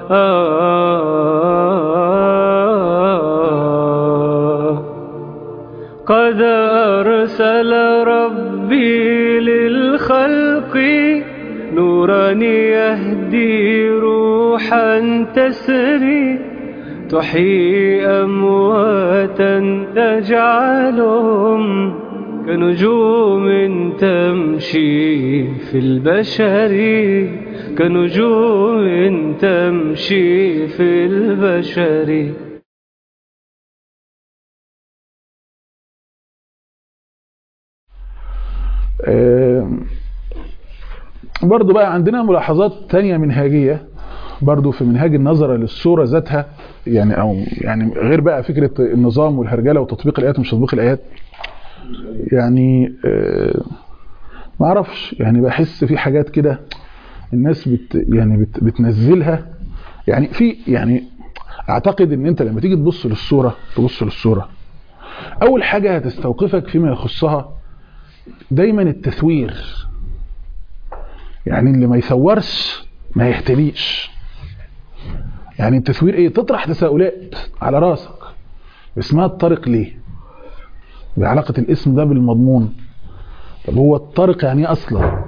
قد أرسل ربي للخلق نورا يهدي روحا تسري تحيي أمواتا تجعلهم كنجوم تمشي في البشر كنجوم تمشي في البشر برضو بقى عندنا ملاحظات تانية منهاجية برضو في منهاج النظرة للصورة ذاتها يعني او يعني غير بقى فكرة النظام والهرجلة وتطبيق الآيات ومش تطبيق الآيات يعني ما اعرفش يعني بحس في حاجات كده الناس بت يعني بت بتنزلها يعني في يعني اعتقد ان انت لما تيجي تبص للصورة تبص للصورة اول حاجة هتستوقفك فيما يخصها دايما التثوير يعني اللي ما يثورش ما يهتديش يعني التثوير ايه تطرح تساؤلات على راسك اسمها الطريق ليه بعلاقة الاسم ده بالمضمون طب هو الطريق يعني ايه اصلا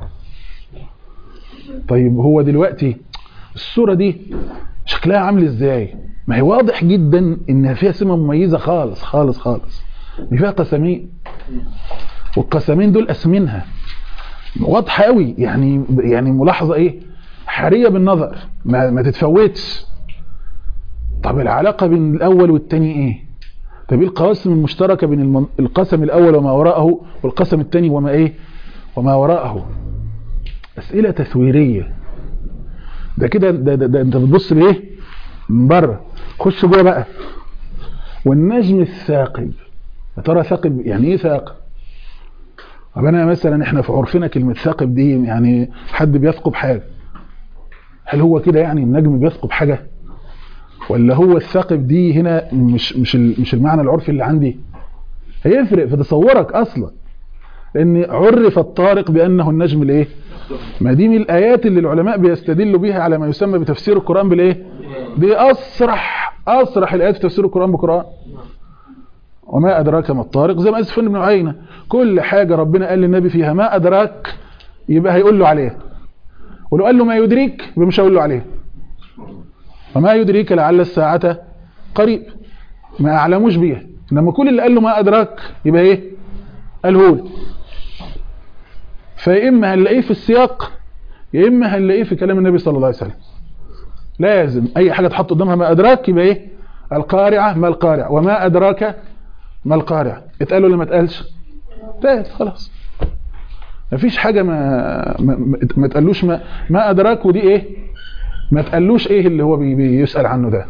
طيب هو دلوقتي الصورة دي شكلها عامل ازاي ما هي واضح جدا انها فيها سمة مميزة خالص خالص خالص دي فيها قسمين والقسمين دول اسمينها واضحه قوي يعني يعني ملاحظه ايه حريه بالنظر ما, ما تتفوتش طب العلاقه بين الاول والثاني ايه طب ايه القواسم المشتركه بين المن... القسم الاول وما وراءه والقسم الثاني وما ايه وما وراءه اسئله تثويريه ده كده ده, ده, ده انت بتبص لايه من بره خش جوه بقى والنجم الثاقب يا ترى ثاقب يعني ايه ثاقب طب انا مثلا احنا في عرفنا كلمه ثاقب دي يعني حد بيثقب حاجه هل هو كده يعني النجم بيثقب حاجه ولا هو الثاقب دي هنا مش مش مش المعنى العرفي اللي عندي هيفرق في تصورك اصلا لان عرف الطارق بانه النجم الايه ما دي من الايات اللي العلماء بيستدلوا بيها على ما يسمى بتفسير القران بالايه دي اسرح اسرح الايات في تفسير القران بالقران وما أدراك ما الطارق زي ما أسفن بن عيينة كل حاجة ربنا قال للنبي فيها ما أدراك يبقى هيقول له عليها ولو قال له ما يدريك يبقى مش هيقول له عليها وما يدريك لعل الساعة قريب ما أعلموش بيها إنما كل اللي قال له ما أدراك يبقى إيه قاله له فيا إما هنلاقيه في السياق يا إما هنلاقيه في كلام النبي صلى الله عليه وسلم لازم أي حاجة تحط قدامها ما أدراك يبقى إيه القارعة ما القارع وما أدراك ما القارع اتقال ولا ما اتقالش اتقال خلاص مفيش حاجة ما ما, ما تقالوش ما, ما أدراك ودي إيه ما تقالوش إيه اللي هو بي بيسأل عنه ده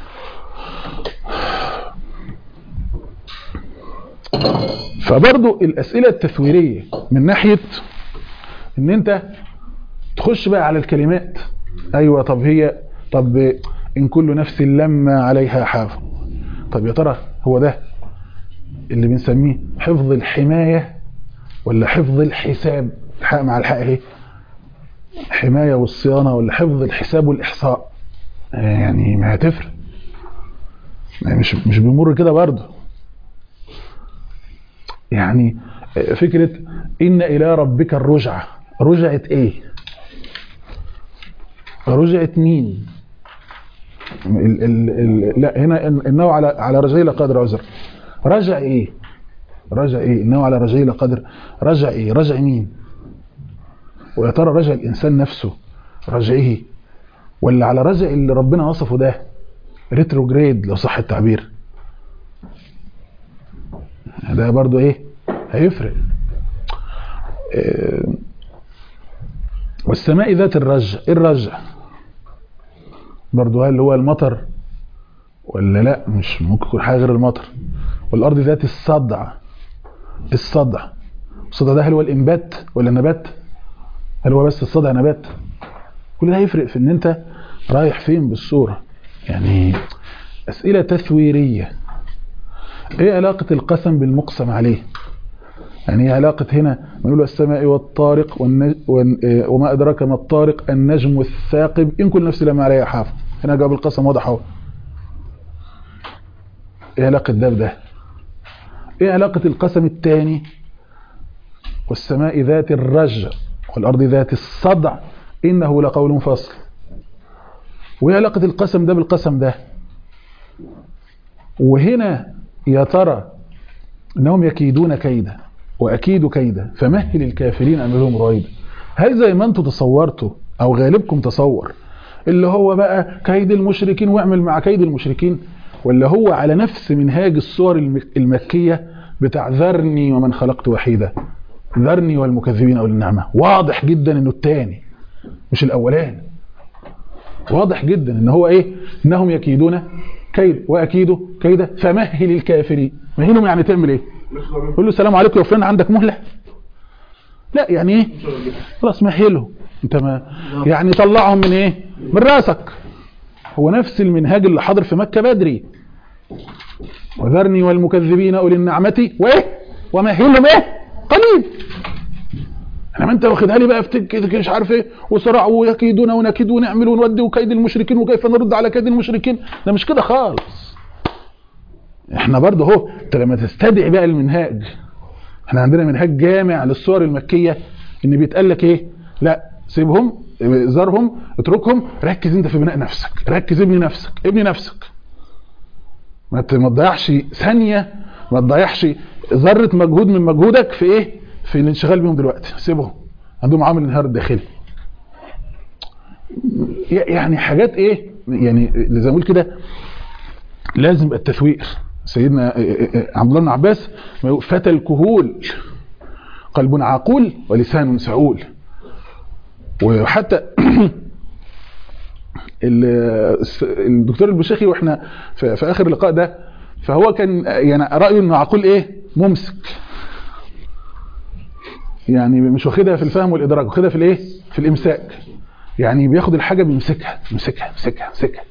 فبرضو الأسئلة التثويرية من ناحية ان انت تخش بقى على الكلمات ايوه طب هي طب ان كل نفس لما عليها حافظ طب يا ترى هو ده اللي بنسميه حفظ الحماية ولا حفظ الحساب الحق مع الحق اهي حماية والصيانة ولا حفظ الحساب والإحصاء يعني ما هتفرق يعني مش مش بيمر كده برضه يعني فكرة إن إلى ربك الرجعة رجعة إيه رجعة مين ال ال ال لا هنا إنه على على رجعي لقدر عذر رجع إيه رجع إيه إنه على رجعي لقدر رجع إيه رجع مين ويا ترى رجع الإنسان نفسه رجعه ولا على رجع اللي ربنا وصفه ده ريتروجريد لو صح التعبير ده برضو ايه هيفرق إيه والسماء ذات الرجع ايه الرجع برضو هل هو المطر ولا لا مش ممكن يكون حاجه غير المطر والارض ذات الصدع الصدع الصدع ده هل هو الانبات ولا النبات هل هو بس الصدع نبات كل ده هيفرق في ان انت رايح فين بالصوره يعني اسئله تثويريه ايه علاقة القسم بالمقسم عليه يعني ايه علاقة هنا نقول السماء والطارق والنج... وما أدراك ما الطارق النجم الثاقب إن كل نفس لما عليها حافظ هنا جواب القسم واضح اهو ايه علاقة ده بده ايه علاقة القسم الثاني والسماء ذات الرج والارض ذات الصدع انه لقول فصل وايه علاقة القسم ده بالقسم ده وهنا يا ترى انهم يكيدون كيدا واكيد كيدا فمهل الكافرين امرهم رويدا هل زي ما انتم تصورتوا او غالبكم تصور اللي هو بقى كيد المشركين واعمل مع كيد المشركين ولا هو على نفس منهاج الصور المك- المكية بتاع ذرني ومن خلقت وحيدا ذرني والمكذبين أولي النعمة واضح جدا انه الثاني مش الاولاني واضح جدا ان هو ايه انهم يكيدون كيد واكيدوا كيدا فمهل الكافرين مهلهم يعني تعمل ايه قول له السلام عليكم يا فلان عندك مهله لا يعني ايه خلاص مهله انت ما يعني طلعهم من ايه من راسك هو نفس المنهاج اللي حاضر في مكة بدري وذرني والمكذبين أولي النعمة وإيه ومهلهم إيه قليل انما انت واخدها لي بقى في كده مش عارف ايه وصراع ويكيدون ونكيد ونعمل ونودي وكيد المشركين وكيف نرد على كيد المشركين ده مش كده خالص احنا برضه اهو انت لما تستدعي بقى المنهاج احنا عندنا منهاج جامع للصور المكيه ان بيتقال لك ايه لا سيبهم ذرهم اتركهم ركز انت في بناء نفسك ركز ابني نفسك ابني نفسك ما ت- ما تضيعش ثانيه ما تضيعش ذره مجهود من مجهودك في ايه في الانشغال بيهم دلوقتي سيبهم عندهم عامل الانهيار الداخلي ي- يعني حاجات ايه يعني زي ما بقول كده لازم يبقى التثوير سيدنا عبد الله بن عباس ما يقول فتى الكهول قلب عقول ولسان سعول وحتى ال- الدكتور البشيخي واحنا في, في اخر اللقاء ده فهو كان يعني رايه انه عقول ايه ممسك يعني مش واخدها في الفهم والادراك واخدها في الايه في الامساك يعني بياخد الحاجه بيمسكها يمسكها يمسكها يمسكها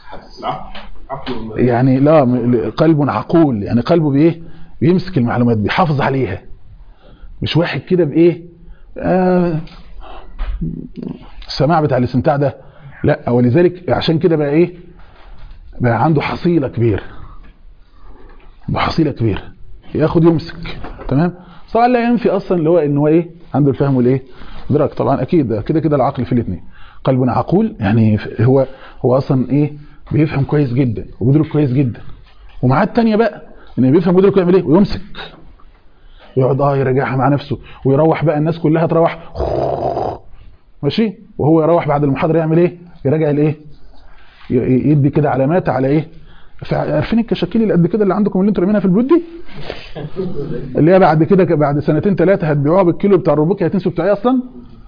يعني لا م- قلب عقول يعني قلبه بايه بيمسك المعلومات بيحافظ عليها مش واحد كده بايه آه السماع بتاع الاستمتاع ده لا ولذلك عشان كده بقى ايه بقى عنده حصيله كبيره عنده حصيله كبيره ياخد يمسك تمام طبعا لا ينفي اصلا اللي هو ان هو ايه عنده الفهم والايه ادراك طبعا اكيد ده كده كده العقل في الاثنين قلب عقول يعني هو هو اصلا ايه بيفهم كويس جدا وبيدرك كويس جدا ومعاه الثانيه بقى ان بيفهم ويدرك يعمل ايه ويمسك يقعد اه يراجعها مع نفسه ويروح بقى الناس كلها تروح ماشي وهو يروح بعد المحاضره يعمل ايه يراجع الايه ي- يدي كده علامات على ايه فع- عارفين الكشاكيل اللي قد كده اللي عندكم اللي انتوا رامينها في البيوت دي اللي هي بعد كده ك- بعد سنتين ثلاثه هتبيعوها بالكيلو بتاع الربوكي هتنسوا بتاعي اصلا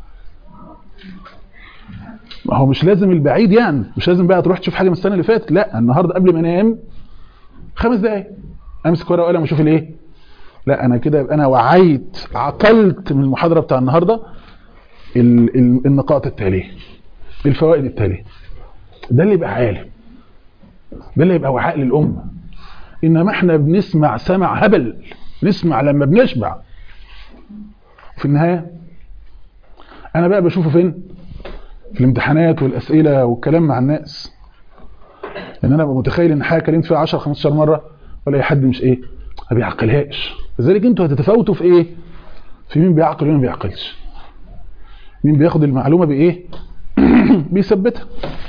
ما هو مش لازم البعيد يعني مش لازم بقى تروح تشوف حاجه من السنه اللي فاتت لا النهارده قبل ما انام خمس دقايق امسك ورقه وقلم واشوف الايه لا انا كده يبقى انا وعيت عقلت من المحاضره بتاع النهارده ال- ال- النقاط التاليه الفوائد التاليه ده اللي يبقى عالم ده اللي يبقى وعاء للامه انما احنا بنسمع سمع هبل نسمع لما بنشبع في النهايه انا بقى بشوفه فين في الامتحانات والاسئله والكلام مع الناس لان انا ببقى متخيل ان حاجه كلمت فيها 10 15 مره ولا اي حد مش ايه ما بيعقلهاش لذلك انتوا هتتفاوتوا في ايه في مين بيعقل ومين ما بيعقلش مين بياخد المعلومه بايه بيثبتها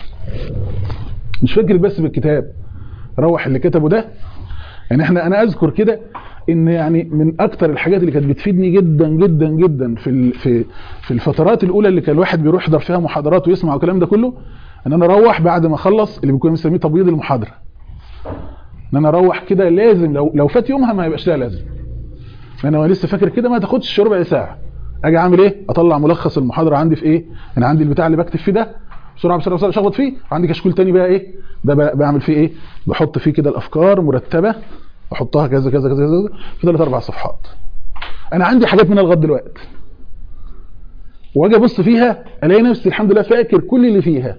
مش فاكر بس بالكتاب روح اللي كتبه ده يعني احنا انا اذكر كده ان يعني من اكتر الحاجات اللي كانت بتفيدني جدا جدا جدا في ال- في في الفترات الاولى اللي كان الواحد بيروح يحضر فيها محاضرات ويسمع الكلام ده كله ان انا اروح بعد ما اخلص اللي بيكون مسميه تبييض المحاضره ان انا اروح كده لازم لو لو فات يومها ما يبقاش لها لازم انا لسه فاكر كده ما تاخدش ربع ساعه اجي اعمل ايه اطلع ملخص المحاضره عندي في ايه انا عندي البتاع اللي بكتب فيه ده بسرعه بسرعه بسرعه اشخبط فيه وعندي كشكول تاني بقى ايه ده بقى بعمل فيه ايه بحط فيه كده الافكار مرتبه احطها كذا كذا كذا كذا في ثلاث اربع صفحات انا عندي حاجات منها لغايه دلوقتي واجي ابص فيها الاقي نفسي الحمد لله فاكر كل اللي فيها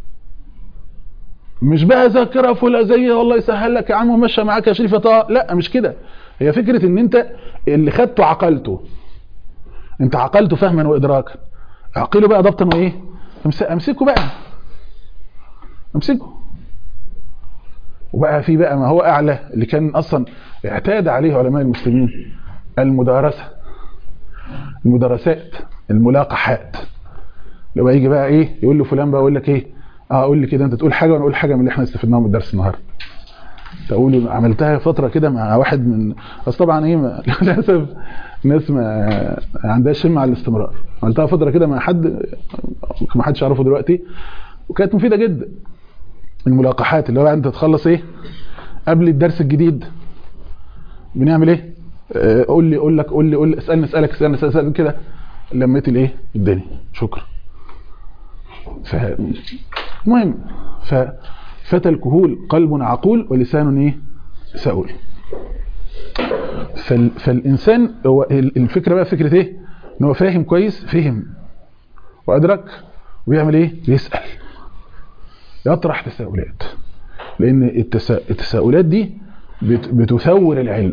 مش بقى ذاكره فلا زي والله يسهل لك يا عم ومشى معاك يا شريف يا طه لا مش كده هي فكره ان انت اللي خدته عقلته انت عقلته فهما وادراكا اعقله بقى ضبطا وايه امس- امسكه بقى امسكه وبقى في بقى ما هو اعلى اللي كان اصلا اعتاد عليه علماء المسلمين المدارسه المدرسات الملاقحات لو يجي بقى ايه يقول له فلان بقى يقول لك ايه اه قول لي كده انت تقول حاجه وانا اقول حاجه من اللي احنا استفدناه من الدرس النهارده تقول عملتها فتره كده مع واحد من بس طبعا ايه ما- للاسف ناس ما عندهاش شم على الاستمرار عملتها فتره كده مع حد ما حدش يعرفه دلوقتي وكانت مفيده جدا الملاقحات اللي هو انت تخلص ايه قبل الدرس الجديد بنعمل ايه آه، قول لي اقول لك قول لي قول لي اسالني اسالك اسالني اسالك اسالك كده لميت الايه الدنيا شكرا ف المهم ففتى الكهول قلب عقول ولسان ايه سؤول فال... فالانسان هو ال- الفكره بقى فكره ايه ان هو فاهم كويس فهم وادرك ويعمل ايه بيسال يطرح تساؤلات لان التسا... التساؤلات دي بت... بتثور العلم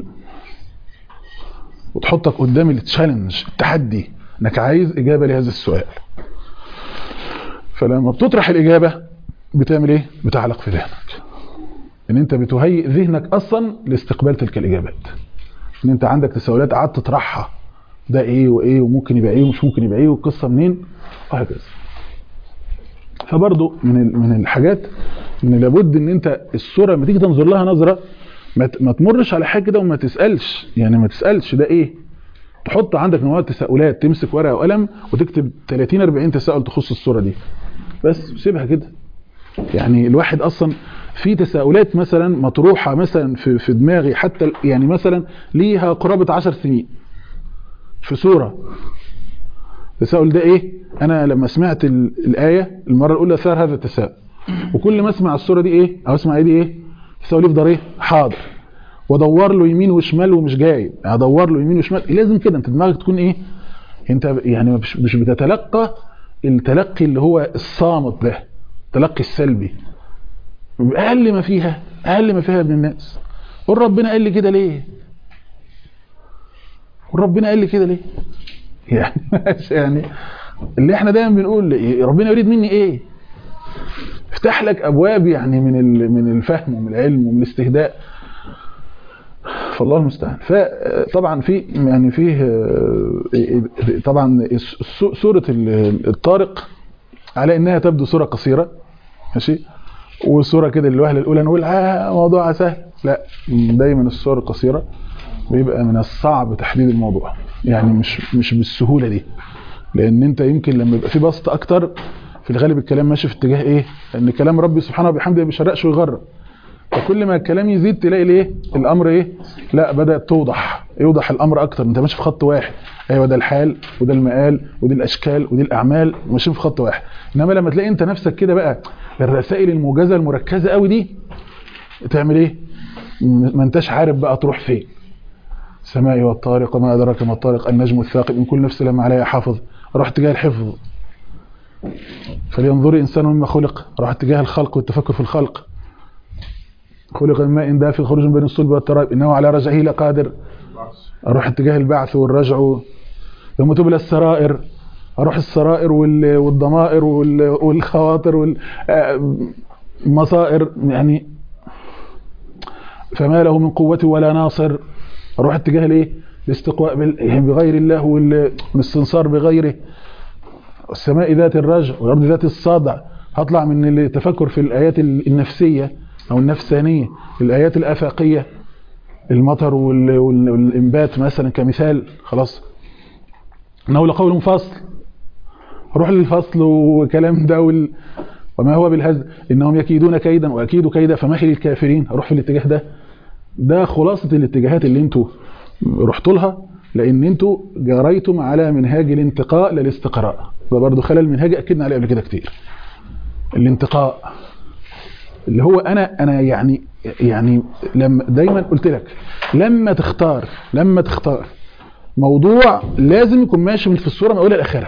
وتحطك قدام التشالنج التحدي انك عايز اجابه لهذا السؤال فلما بتطرح الاجابه بتعمل ايه بتعلق في ذهنك ان انت بتهيئ ذهنك اصلا لاستقبال تلك الاجابات ان انت عندك تساؤلات قعدت تطرحها ده ايه وايه وممكن يبقى ايه ومش ممكن يبقى ايه والقصه منين وهكذا فبرضو من ال- من الحاجات ان لابد ان انت الصوره لما تيجي تنظر لها نظره ما ت- ما تمرش على حاجه كده وما تسالش يعني ما تسالش ده ايه تحط عندك نوع تساؤلات تمسك ورقه وقلم وتكتب 30 40 تساؤل تخص الصوره دي بس سيبها كده يعني الواحد اصلا في تساؤلات مثلا مطروحه مثلا في في دماغي حتى ال- يعني مثلا ليها قرابه 10 سنين في سوره التساؤل ده ايه انا لما سمعت ال- الايه المره الاولى ثار هذا التساؤل وكل ما اسمع السوره دي ايه او اسمع ايه دي ايه التساؤل يفضل ايه حاضر وادور له يمين وشمال ومش جاي ادور له يمين وشمال لازم كده انت دماغك تكون ايه انت يعني مش مش بتتلقى التلقي اللي هو الصامت ده التلقي السلبي اقل ما فيها اقل ما فيها ابن الناس قول ربنا قال لي كده ليه قول ربنا قال لي كده ليه يعني يعني اللي احنا دايما بنقول ربنا يريد مني ايه افتح لك ابواب يعني من ال- من الفهم ومن العلم ومن الاستهداء فالله المستعان فطبعا في يعني فيه آه، طبعا الس- سوره ال- الطارق على انها تبدو سوره قصيره ماشي وسوره كده الوهله الاولى نقول اه موضوعها سهل لا دايما السور القصيره بيبقى من الصعب تحديد الموضوع يعني مش مش بالسهوله دي لان انت يمكن لما يبقى في بسط اكتر في الغالب الكلام ماشي في اتجاه ايه ان كلام ربي سبحانه وبحمده ما بيشرقش ويغرب فكل ما الكلام يزيد تلاقي الايه الامر ايه لا بدات توضح يوضح الامر اكتر انت ماشي في خط واحد ايوه ده الحال وده المقال ودي الاشكال ودي الاعمال ماشيين في خط واحد انما لما تلاقي انت نفسك كده بقى الرسائل الموجزه المركزه قوي دي تعمل ايه م- ما انتش عارف بقى تروح فين السماء والطارق وما ادراك ما الطارق النجم الثاقب ان كل نفس لما عليها حافظ روح اتجاه الحفظ فلينظر الانسان مما خلق روح اتجاه الخلق والتفكر في الخلق خلق من ماء دافئ خروج من بين الصلب والترائب انه على رجعه لقادر اروح اتجاه البعث والرجع يوم تبلى السرائر اروح السرائر وال- والضمائر وال- والخواطر والمصائر يعني فما له من قوة ولا ناصر اروح اتجاه الايه الاستقواء بال- يعني بغير الله وال- والاستنصار بغيره السماء ذات الرجع والارض ذات الصدع هطلع من التفكر في الايات ال- النفسيه او النفسانيه الايات الافاقيه المطر وال- وال- والانبات مثلا كمثال خلاص انه لقول فصل روح للفصل وكلام ده وال... وما هو بالهزل انهم يكيدون كيدا واكيد كيدا فمهل الكافرين اروح في الاتجاه ده ده خلاصه الاتجاهات اللي انتوا رحتوا لها لان انتوا جريتم على منهاج الانتقاء للاستقراء ده برضه خلل منهاج اكدنا عليه قبل كده كتير الانتقاء اللي هو انا انا يعني يعني لما دايما قلت لك لما تختار لما تختار موضوع لازم يكون ماشي من في الصوره من اولها لاخرها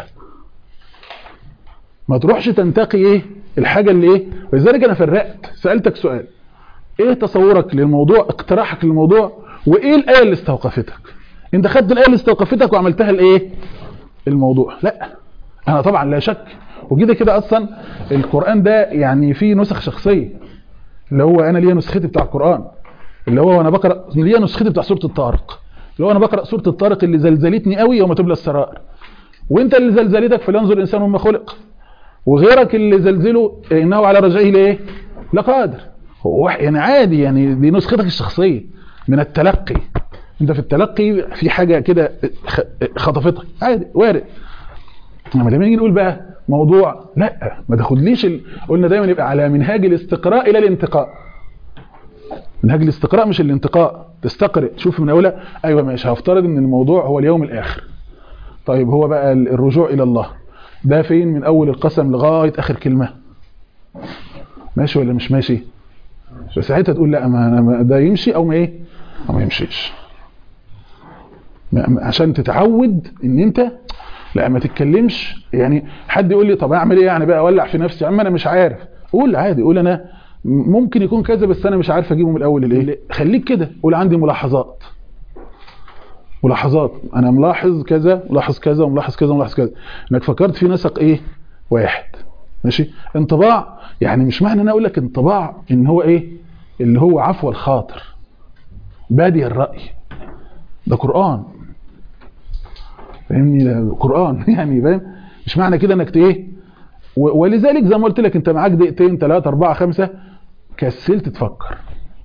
ما تروحش تنتقي ايه الحاجه اللي ايه ولذلك انا فرقت سالتك سؤال ايه تصورك للموضوع اقتراحك للموضوع وايه الايه اللي استوقفتك انت خدت الايه اللي استوقفتك وعملتها الايه الموضوع لا انا طبعا لا شك وكده كده اصلا القران ده يعني فيه نسخ شخصيه اللي هو انا ليا نسختي بتاع القران اللي هو وانا بقرا ليا نسختي بتاع سوره الطارق اللي هو انا بقرا سوره الطارق اللي زلزلتني قوي يوم تبلى السرائر وانت اللي زلزلتك فلينظر الانسان مما خلق وغيرك اللي زلزله انه على رجعه لايه لقادر هو يعني عادي يعني دي نسختك الشخصيه من التلقي انت في التلقي في حاجه كده خ- خطفتك عادي وارد لما لما نيجي نقول بقى موضوع لا ما تاخدليش ال... قلنا دايما يبقى على منهاج الاستقراء الى الانتقاء منهاج الاستقراء مش الانتقاء تستقرئ تشوف من اولها ايوه ماشي هفترض ان الموضوع هو اليوم الاخر طيب هو بقى ال- الرجوع الى الله ده فين من اول القسم لغايه اخر كلمه ماشي ولا مش ماشي فساعتها تقول لا ما أنا ما- ده يمشي او ما ايه او ما يمشيش ما- ما- عشان تتعود ان انت لا ما تتكلمش يعني حد يقول لي طب اعمل ايه يعني بقى اولع في نفسي يا عم انا مش عارف قول عادي قول انا ممكن يكون كذا بس انا مش عارف اجيبه من الاول الايه خليك كده قول عندي ملاحظات ملاحظات انا ملاحظ كذا ملاحظ كذا وملاحظ كذا وملاحظ كذا انك فكرت في نسق ايه واحد ماشي انطباع يعني مش معنى ان انا اقول لك انطباع ان هو ايه اللي هو عفو الخاطر بادي الراي ده قران فاهمني ده قران يعني فاهم مش معنى كده انك ت- ايه و- ولذلك زي ما قلت لك انت معاك دقيقتين ثلاثة أربعة خمسة كسلت تفكر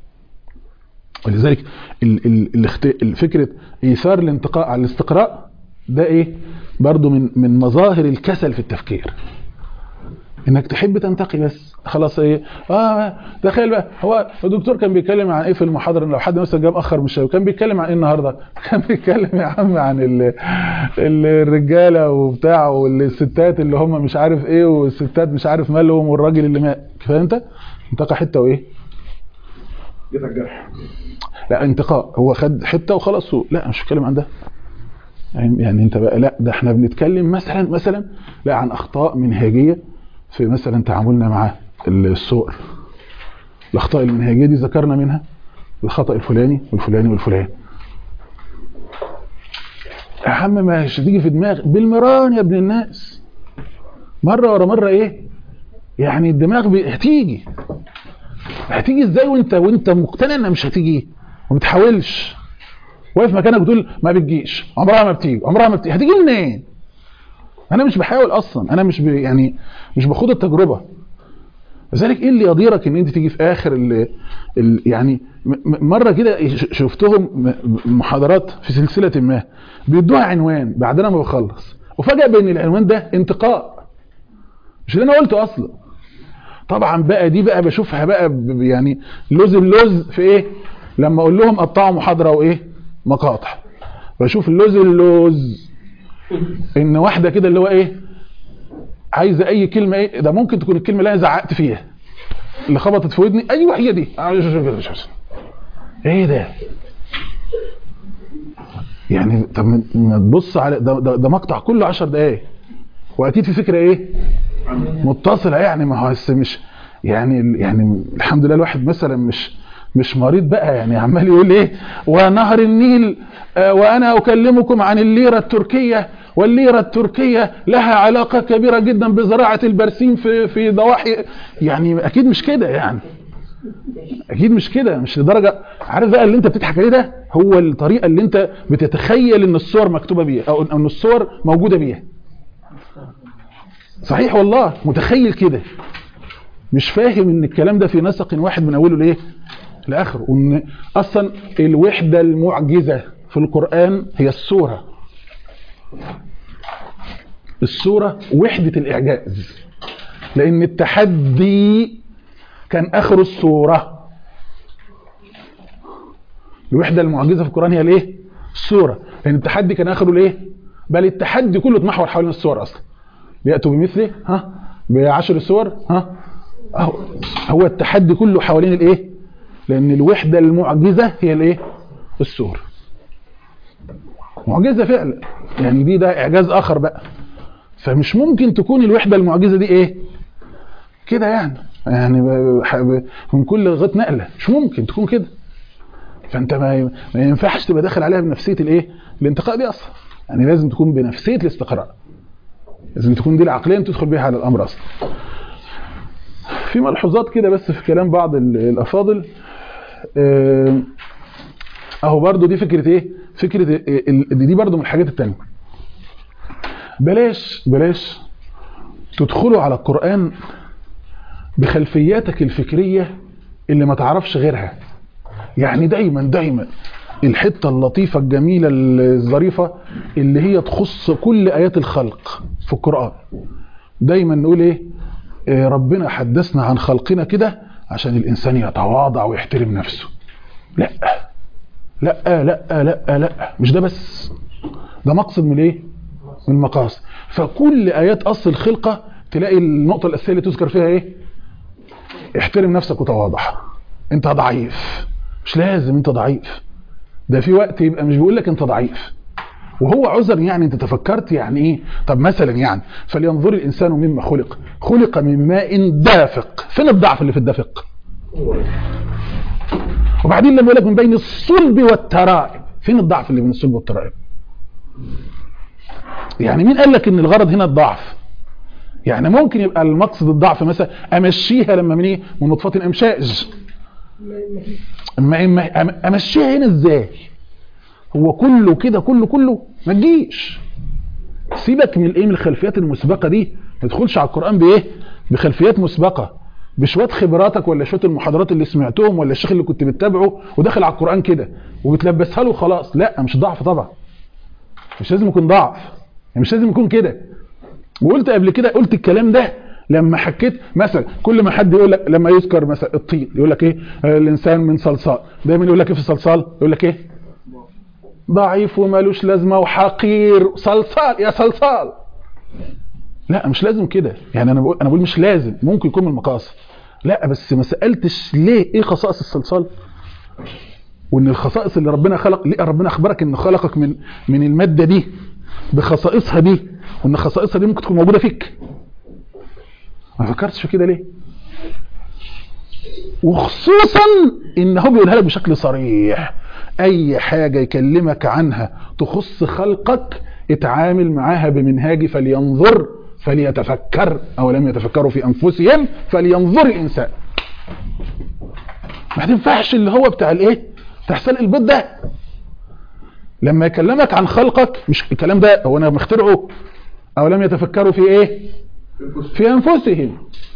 ولذلك ال ال الاخت... الفكرة إيثار الانتقاء على الاستقراء ده إيه برضو من من مظاهر الكسل في التفكير انك تحب تنتقي بس خلاص ايه اه تخيل بقى هو الدكتور كان بيتكلم عن ايه في المحاضره لو حد مثلا جه مأخر من الشباب كان بيتكلم عن ايه النهارده كان بيتكلم يا عم عن ال ال الرجاله وبتاع والستات اللي هم مش عارف ايه والستات مش عارف مالهم والراجل اللي مات كفايه انت انتقى حته وايه لا انتقاء هو خد حته وخلاص هو- لا مش بتكلم عن ده يعني يعني انت بقى لا ده احنا بنتكلم مثلا مثلا لا عن اخطاء منهجيه في مثلا تعاملنا مع الصور الاخطاء المنهجيه دي ذكرنا منها الخطا الفلاني والفلاني والفلاني يا عم مش تيجي في دماغ بالمران يا ابن الناس مره ورا مره ايه يعني الدماغ بي... هتيجي هتيجي ازاي وانت وانت مقتنع انها مش هتيجي وما بتحاولش واقف مكانك بتقول ما بتجيش عمرها ما بتيجي عمرها ما بتيجي هتيجي منين انا مش بحاول اصلا انا مش ب... يعني مش باخد التجربه لذلك ايه اللي يضيرك ان انت تيجي في اخر ال... ال... يعني م... م- مره كده ش- شفتهم م- محاضرات في سلسله ما بيدوها عنوان بعدين ما بخلص وفجاه بين العنوان ده انتقاء مش اللي انا قلته اصلا طبعا بقى دي بقى بشوفها بقى ب- يعني لوز اللوز في ايه لما اقول لهم قطعوا محاضره وايه مقاطع بشوف اللوز اللوز ان واحده كده اللي هو ايه عايزه اي كلمه ايه ده ممكن تكون الكلمه اللي انا زعقت فيها اللي خبطت في ودني ايوه هي دي ايه ده يعني طب ما- ما تبص على ده, ده, ده مقطع كله 10 دقايق واكيد في فكره ايه متصله يعني ما هو بس مش يعني يعني الحمد لله الواحد مثلا مش مش مريض بقى يعني عمال يقول ايه ونهر النيل آه، وانا اكلمكم عن الليره التركيه والليره التركيه لها علاقه كبيره جدا بزراعه البرسيم في في ضواحي يعني اكيد مش كده يعني اكيد مش كده مش لدرجه عارف بقى اللي انت بتضحك عليه ده هو الطريقه اللي انت بتتخيل ان الصور مكتوبه بيها او ان الصور موجوده بيها صحيح والله متخيل كده مش فاهم ان الكلام ده في نسق واحد من اوله لايه لاخره وان اصلا الوحده المعجزه في القران هي السوره السوره وحده الاعجاز لان التحدي كان اخر السوره الوحده المعجزه في القران هي الايه السوره لان التحدي كان اخره الايه بل التحدي كله اتمحور حوالين السور اصلا ليأتوا بمثله ها بعشر سور ها أهو هو التحدي كله حوالين الايه لان الوحده المعجزه هي الايه السور معجزه فعلا يعني دي ده اعجاز اخر بقى فمش ممكن تكون الوحده المعجزه دي ايه كده يعني يعني ب- ب- من كل لغايه نقله مش ممكن تكون كده فانت ما ما ينفعش تبقى داخل عليها بنفسيه الايه الانتقاء دي اصلا يعني لازم تكون بنفسيه الاستقراء لازم تكون دي العقليه اللي تدخل بيها على الامر اصلا في ملحوظات كده بس في كلام بعض ال- الافاضل آه، اهو برضو دي فكره ايه فكره ال- ال- دي برضو من الحاجات التانية بلاش بلاش تدخلوا على القرآن بخلفياتك الفكرية اللي ما تعرفش غيرها يعني دايما دايما الحتة اللطيفة الجميلة الظريفة اللي هي تخص كل آيات الخلق في القرآن دايما نقول ايه آه، ربنا حدثنا عن خلقنا كده عشان الإنسان يتواضع ويحترم نفسه لا لا لا لا لا مش ده بس ده مقصد من ايه من المقاصد فكل ايات اصل الخلقه تلاقي النقطه الاساسيه اللي تذكر فيها ايه احترم نفسك وتواضع انت ضعيف مش لازم انت ضعيف ده في وقت يبقى مش بيقول لك انت ضعيف وهو عذر يعني انت تفكرت يعني ايه طب مثلا يعني فلينظر الانسان مما خلق خلق من ماء دافق فين الضعف اللي في الدافق وبعدين لما يقول لك من بين الصلب والترائب فين الضعف اللي بين الصلب والترائب يعني مين قال لك ان الغرض هنا الضعف يعني ممكن يبقى المقصد الضعف مثلا امشيها لما من ايه من نطفه امشاج اما اما امشيها هنا ازاي هو كله كده كله كله ما تجيش سيبك من الايه من الخلفيات المسبقه دي ما تدخلش على القران بايه بخلفيات مسبقه بشويه خبراتك ولا شويه المحاضرات اللي سمعتهم ولا الشيخ اللي كنت بتتابعه وداخل على القران كده وبتلبسها له خلاص لا مش ضعف طبعا مش لازم يكون ضعف يعني مش لازم يكون كده وقلت قبل كده قلت الكلام ده لما حكيت مثلا كل ما حد يقول لك لما يذكر مثلا الطين يقول لك ايه آه، الانسان من صلصال دايما يقول لك ايه في الصلصال يقول لك ايه ضعيف ومالوش لازمه وحقير صلصال يا صلصال لا مش لازم كده يعني انا بقول انا بقول مش لازم ممكن يكون من المقاصد لا بس ما سالتش ليه ايه خصائص الصلصال وان الخصائص اللي ربنا خلق ليه ربنا اخبرك ان خلقك من من الماده دي بخصائصها دي وان خصائصها دي ممكن تكون موجوده فيك ما فكرتش في كده ليه وخصوصا ان هو بيقولها لك بشكل صريح اي حاجه يكلمك عنها تخص خلقك اتعامل معاها بمنهاج فلينظر فليتفكر او لم يتفكروا في انفسهم فلينظر الانسان ما تنفعش اللي هو بتاع الايه بتاع سلق البيض ده لما يكلمك عن خلقك مش الكلام ده هو انا مخترعه او لم يتفكروا في ايه في انفسهم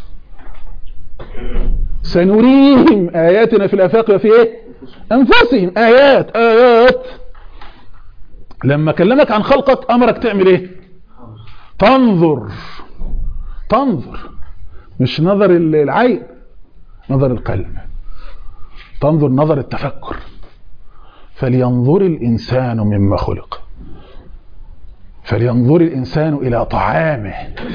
سنريهم اياتنا في الافاق وفي ايه انفسهم ايات ايات لما كلمك عن خلقك امرك تعمل ايه تنظر تنظر مش نظر العين نظر القلب تنظر نظر التفكر فلينظر الإنسان مما خلق فلينظر الإنسان إلى طعامه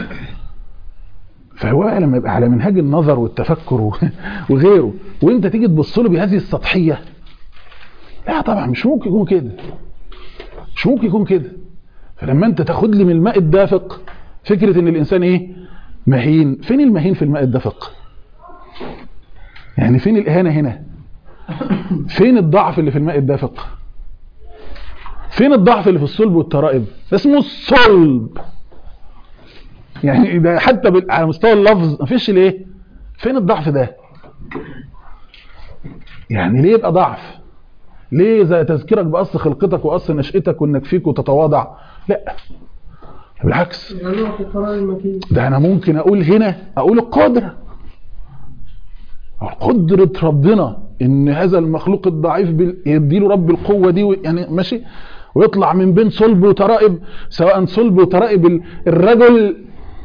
فهو بقى لما يبقى على منهاج النظر والتفكر وغيره وانت تيجي تبص له بهذه السطحية لا طبعا مش ممكن يكون كده مش ممكن يكون كده فلما انت تاخد لي من الماء الدافق فكرة ان الانسان ايه مهين فين المهين في الماء الدافق يعني فين الاهانة هنا فين الضعف اللي في الماء الدافق فين الضعف اللي في الصلب والترائب ده اسمه الصلب يعني ده حتى بال- على مستوى اللفظ مفيش ليه فين الضعف ده يعني ليه يبقى ضعف ليه زي تذكيرك باصل خلقتك واصل نشأتك وانك فيك وتتواضع لا بالعكس يعني هو في القرار المكين ده انا ممكن اقول هنا اقول القدرة قدرة ربنا ان هذا المخلوق الضعيف بال- يديله رب القوة دي و- يعني ماشي ويطلع من بين صلب وترائب سواء صلب وترائب ال- الرجل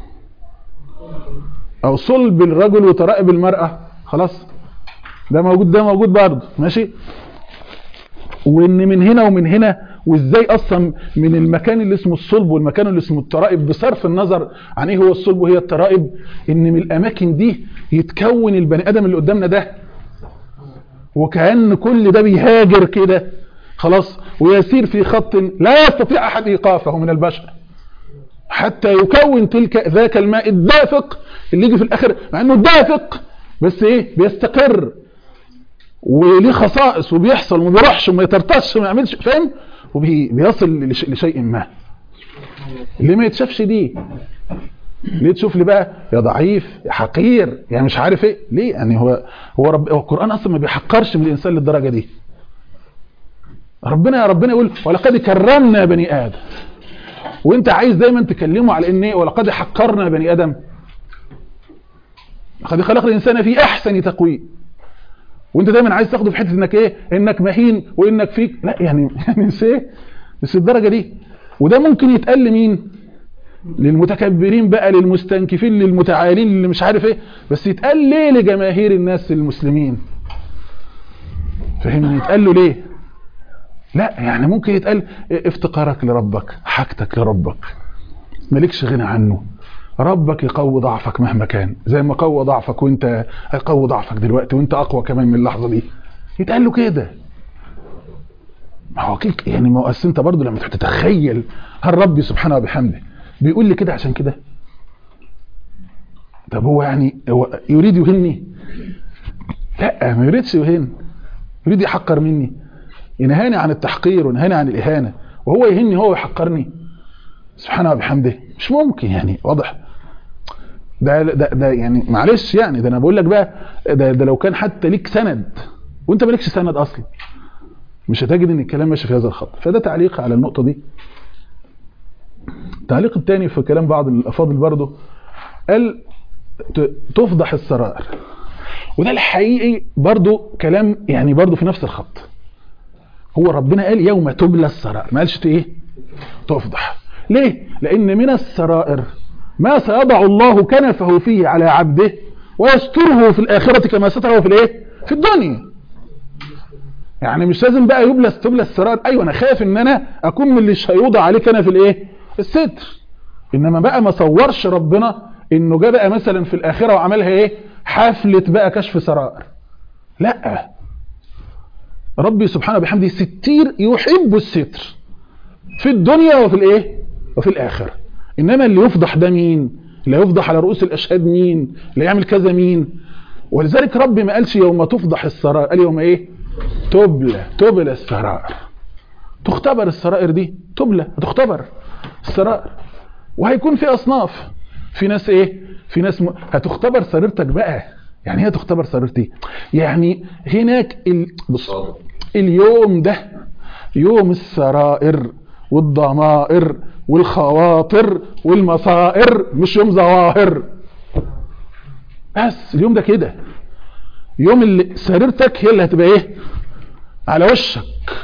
او صلب الرجل وترائب المرأة خلاص ده موجود ده موجود برضه ماشي وان من هنا ومن هنا وازاي اصلا من المكان اللي اسمه الصلب والمكان اللي اسمه الترائب بصرف النظر عن ايه هو الصلب وهي الترائب ان من الاماكن دي يتكون البني ادم اللي قدامنا ده وكأن كل ده بيهاجر كده خلاص ويسير في خط لا يستطيع احد ايقافه من البشر حتى يكون تلك ذاك الماء الدافق اللي يجي في الاخر مع انه دافق بس ايه بيستقر وليه خصائص وبيحصل وما بيروحش وما يترتش وما يعملش فاهم وبيصل لش- لشيء ما اللي ما يتشافش دي ليه تشوف لي بقى يا ضعيف يا حقير يعني مش عارف ايه ليه يعني هو هو رب هو القران اصلا ما بيحقرش من الانسان للدرجه دي ربنا يا ربنا يقول ولقد كرمنا بني ادم وانت عايز دايما تكلمه على ان ايه ولقد حقرنا بني ادم لقد خلق الانسان في احسن تقويم وانت دايما عايز تاخده في حته انك ايه انك مهين وانك فيك لا يعني يعني ايه بس الدرجه دي وده ممكن يتقال لمين للمتكبرين بقى للمستنكفين للمتعالين اللي مش عارف ايه بس يتقال ليه لجماهير الناس المسلمين فهمني يتقال له ليه لا يعني ممكن يتقال افتقارك لربك حاجتك لربك مالكش غنى عنه ربك يقوي ضعفك مهما كان زي ما قوى ضعفك وانت هيقوي ضعفك دلوقتي وانت اقوى كمان من اللحظه دي يتقال له كده ما هو كيك يعني ما هو أصل انت برضه لما تتخيل هل ربي سبحانه وبحمده بيقول لي كده عشان كده طب هو يعني هو يريد يهني لا ما يريدش يهن يريد يحقر مني ينهاني عن التحقير وينهاني عن الإهانة وهو يهني هو يحقرني سبحانه وبحمده مش ممكن يعني واضح ده ده ده يعني معلش يعني ده انا بقول لك بقى ده, ده لو كان حتى ليك سند وانت مالكش سند اصلا مش هتجد ان الكلام ماشي في هذا الخط فده تعليق على النقطه دي التعليق الثاني في كلام بعض الافاضل برضه قال تفضح السرائر وده الحقيقي برضه كلام يعني برضه في نفس الخط هو ربنا قال يوم تبلى السرائر ما قالش ايه تفضح ليه لان من السرائر ما سيضع الله كنفه فيه على عبده ويستره في الآخرة كما ستره في الايه في الدنيا يعني مش لازم بقى يبلى تبلى السرائر ايوه انا خايف ان انا اكون من اللي هيوضع عليه كنف الايه الستر انما بقى ما صورش ربنا انه جه بقى مثلا في الاخره وعملها ايه حفله بقى كشف سرائر لا ربي سبحانه وبحمده ستير يحب الستر في الدنيا وفي الايه وفي الاخره انما اللي يفضح ده مين اللي يفضح على رؤوس الاشهاد مين اللي يعمل كذا مين ولذلك ربي ما قالش يوم تفضح السرائر قال يوم ايه تبلى تبلى السرائر تختبر السرائر دي تبلى هتختبر السرائر وهيكون في اصناف في ناس ايه في ناس م... هتختبر سريرتك بقى يعني ايه هتختبر سريرتي يعني هناك ال... بص اليوم ده يوم السرائر والضمائر والخواطر والمصائر مش يوم ظواهر بس اليوم ده كده يوم اللي سريرتك هي اللي هتبقى ايه على وشك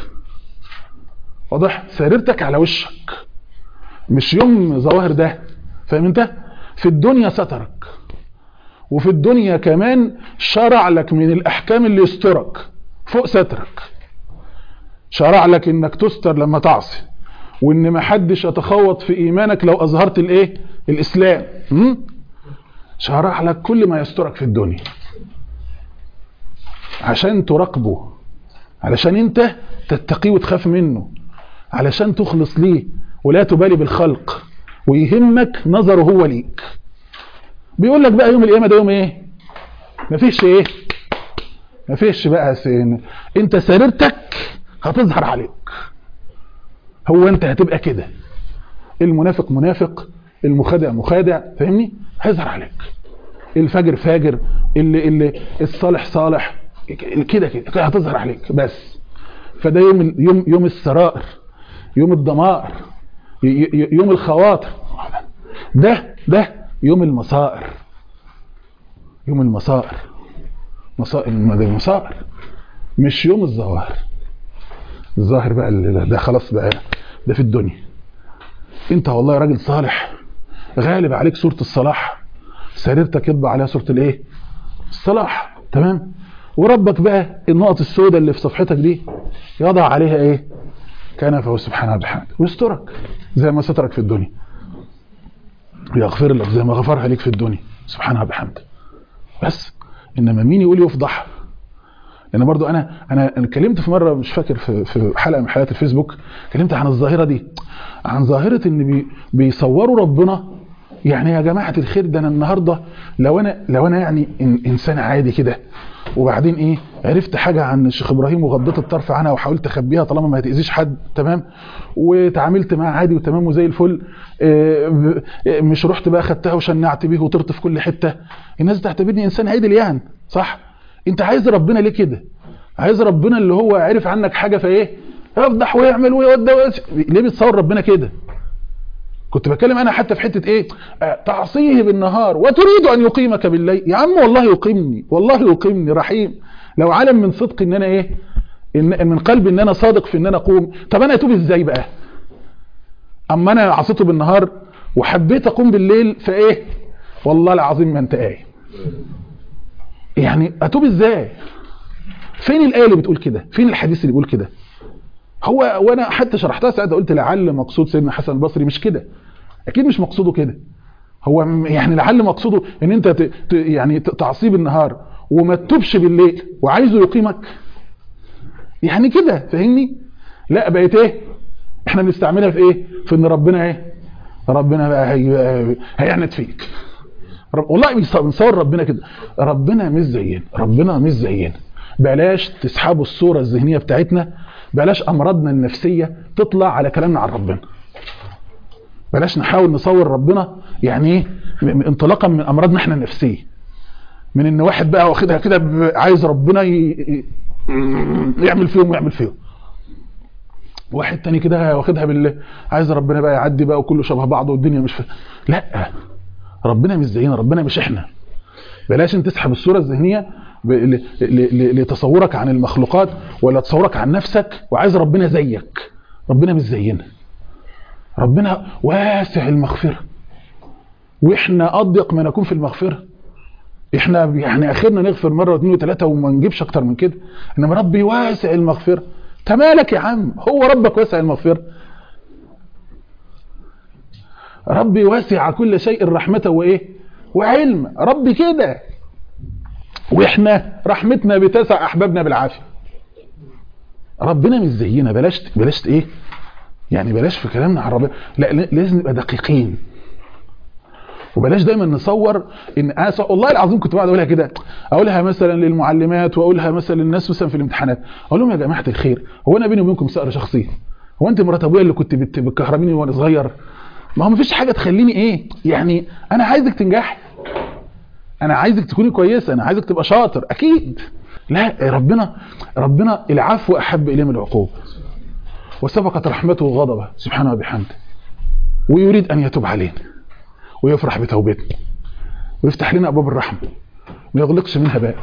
واضح سريرتك على وشك مش يوم ظواهر ده فاهم انت في الدنيا سترك وفي الدنيا كمان شرع لك من الاحكام اللي يسترك فوق سترك شرع لك انك تستر لما تعصي وان ما حدش يتخوض في ايمانك لو اظهرت الايه الاسلام م? شرع لك كل ما يسترك في الدنيا عشان تراقبه علشان انت تتقيه وتخاف منه علشان تخلص ليه ولا تبالي بالخلق ويهمك نظره هو ليك بيقول لك بقى يوم القيامه ده يوم ايه مفيش ايه مفيش بقى سين انت سريرتك هتظهر عليك هو انت هتبقى كده المنافق منافق المخادع مخادع فاهمني هيظهر عليك الفاجر فاجر اللي اللي الصالح صالح كده كده هتظهر عليك بس فده يوم يوم يوم السرائر يوم الضمائر يوم الخواطر ده ده يوم المصائر يوم المصائر مصائر المصائر مش يوم الظواهر الظاهر بقى اللي ده خلاص بقى ده في الدنيا انت والله راجل صالح غالب عليك صورة الصلاح سريرتك يطبع عليها صورة الايه الصلاح تمام وربك بقى النقط السوداء اللي في صفحتك دي يضع عليها ايه كنفه سبحانه وبحمده ويسترك زي ما سترك في الدنيا ويغفر لك زي ما غفرها لك في الدنيا سبحانه وبحمده بس انما مين يقول يفضح لان برضو انا انا اتكلمت في مره مش فاكر في في حلقه من حلقات الفيسبوك اتكلمت عن الظاهره دي عن ظاهره ان بي بيصوروا ربنا يعني يا جماعه الخير ده انا النهارده لو انا لو انا يعني إن انسان عادي كده وبعدين ايه عرفت حاجه عن الشيخ ابراهيم وغضيت الطرف عنها وحاولت اخبيها طالما ما هتاذيش حد تمام وتعاملت معاه عادي وتمام وزي الفل آه، ب- آه، مش رحت بقى خدتها وشنعت بيه وطرت في كل حته الناس تعتبرني انسان عادل يعني صح انت عايز ربنا ليه كده عايز ربنا اللي هو عرف عنك حاجه فايه يفضح ويعمل ويودى ويس- ليه بتصور ربنا كده كنت بتكلم انا حتى في حته ايه آه، تعصيه بالنهار وتريد ان يقيمك بالليل يا عم والله يقيمني والله يقيمني رحيم لو علم من صدق ان انا ايه ان من قلبي ان انا صادق في ان انا اقوم طب انا اتوب ازاي بقى اما انا عصيته بالنهار وحبيت اقوم بالليل فايه والله العظيم ما انت قايم يعني اتوب ازاي فين الايه اللي بتقول كده فين الحديث اللي بيقول كده هو وانا حتى شرحتها ساعتها قلت لعل مقصود سيدنا حسن البصري مش كده اكيد مش مقصوده كده هو م- يعني لعل مقصوده ان انت ت... ت... يعني ت- تعصيه النهار وما تتوبش بالليل وعايزه يقيمك يعني كده فاهمني لا بقيت ايه احنا بنستعملها في ايه في ان ربنا ايه ربنا بقى هي... هيعند فيك رب... والله بيص- بنصور ربنا كده ربنا مش زينا ربنا مش زينا بلاش تسحبوا الصورة الذهنية بتاعتنا بلاش امراضنا النفسية تطلع على كلامنا عن ربنا بلاش نحاول نصور ربنا يعني ايه م- انطلاقا من امراضنا احنا النفسيه من ان واحد بقى واخدها كده ب- عايز ربنا ي... ي- يعمل فيهم ويعمل فيهم واحد تاني كده واخدها بال عايز ربنا بقى يعدي بقى وكله شبه بعضه والدنيا مش ف... لا ربنا مش زينا ربنا مش احنا بلاش انت تسحب الصوره الذهنيه ب... ل... ل... ل... لتصورك عن المخلوقات ولا تصورك عن نفسك وعايز ربنا زيك ربنا مش زينا ربنا واسع المغفرة واحنا اضيق ما نكون في المغفرة احنا يعني اخرنا نغفر مرة واثنين وثلاثة وما نجيبش اكتر من كده انما ربي واسع المغفرة انت مالك يا عم هو ربك واسع المغفرة ربي واسع كل شيء رحمة وايه وعلم ربي كده واحنا رحمتنا بتسع احبابنا بالعافية ربنا مش زينا بلاش بلاش ايه يعني بلاش في كلامنا عن ربنا لا لا- لازم نبقى دقيقين وبلاش دايما نصور ان انا ص- والله العظيم كنت بقعد اقولها كده اقولها مثلا للمعلمات واقولها مثلا للناس مثلا في الامتحانات اقول لهم يا جماعه الخير هو انا بيني وبينكم سؤال شخصي هو انت مرات ابويا اللي كنت بت- بتكهربيني وانا صغير ما هو مفيش حاجه تخليني ايه يعني انا عايزك تنجحي انا عايزك تكوني كويسه انا عايزك تبقى شاطر اكيد لا ربنا ربنا العفو احب اليه من العقوبه وسبقت رحمته وغضبه سبحانه وبحمده ويريد أن يتوب علينا ويفرح بتوبتنا ويفتح لنا أبواب الرحمة ما يغلقش منها باب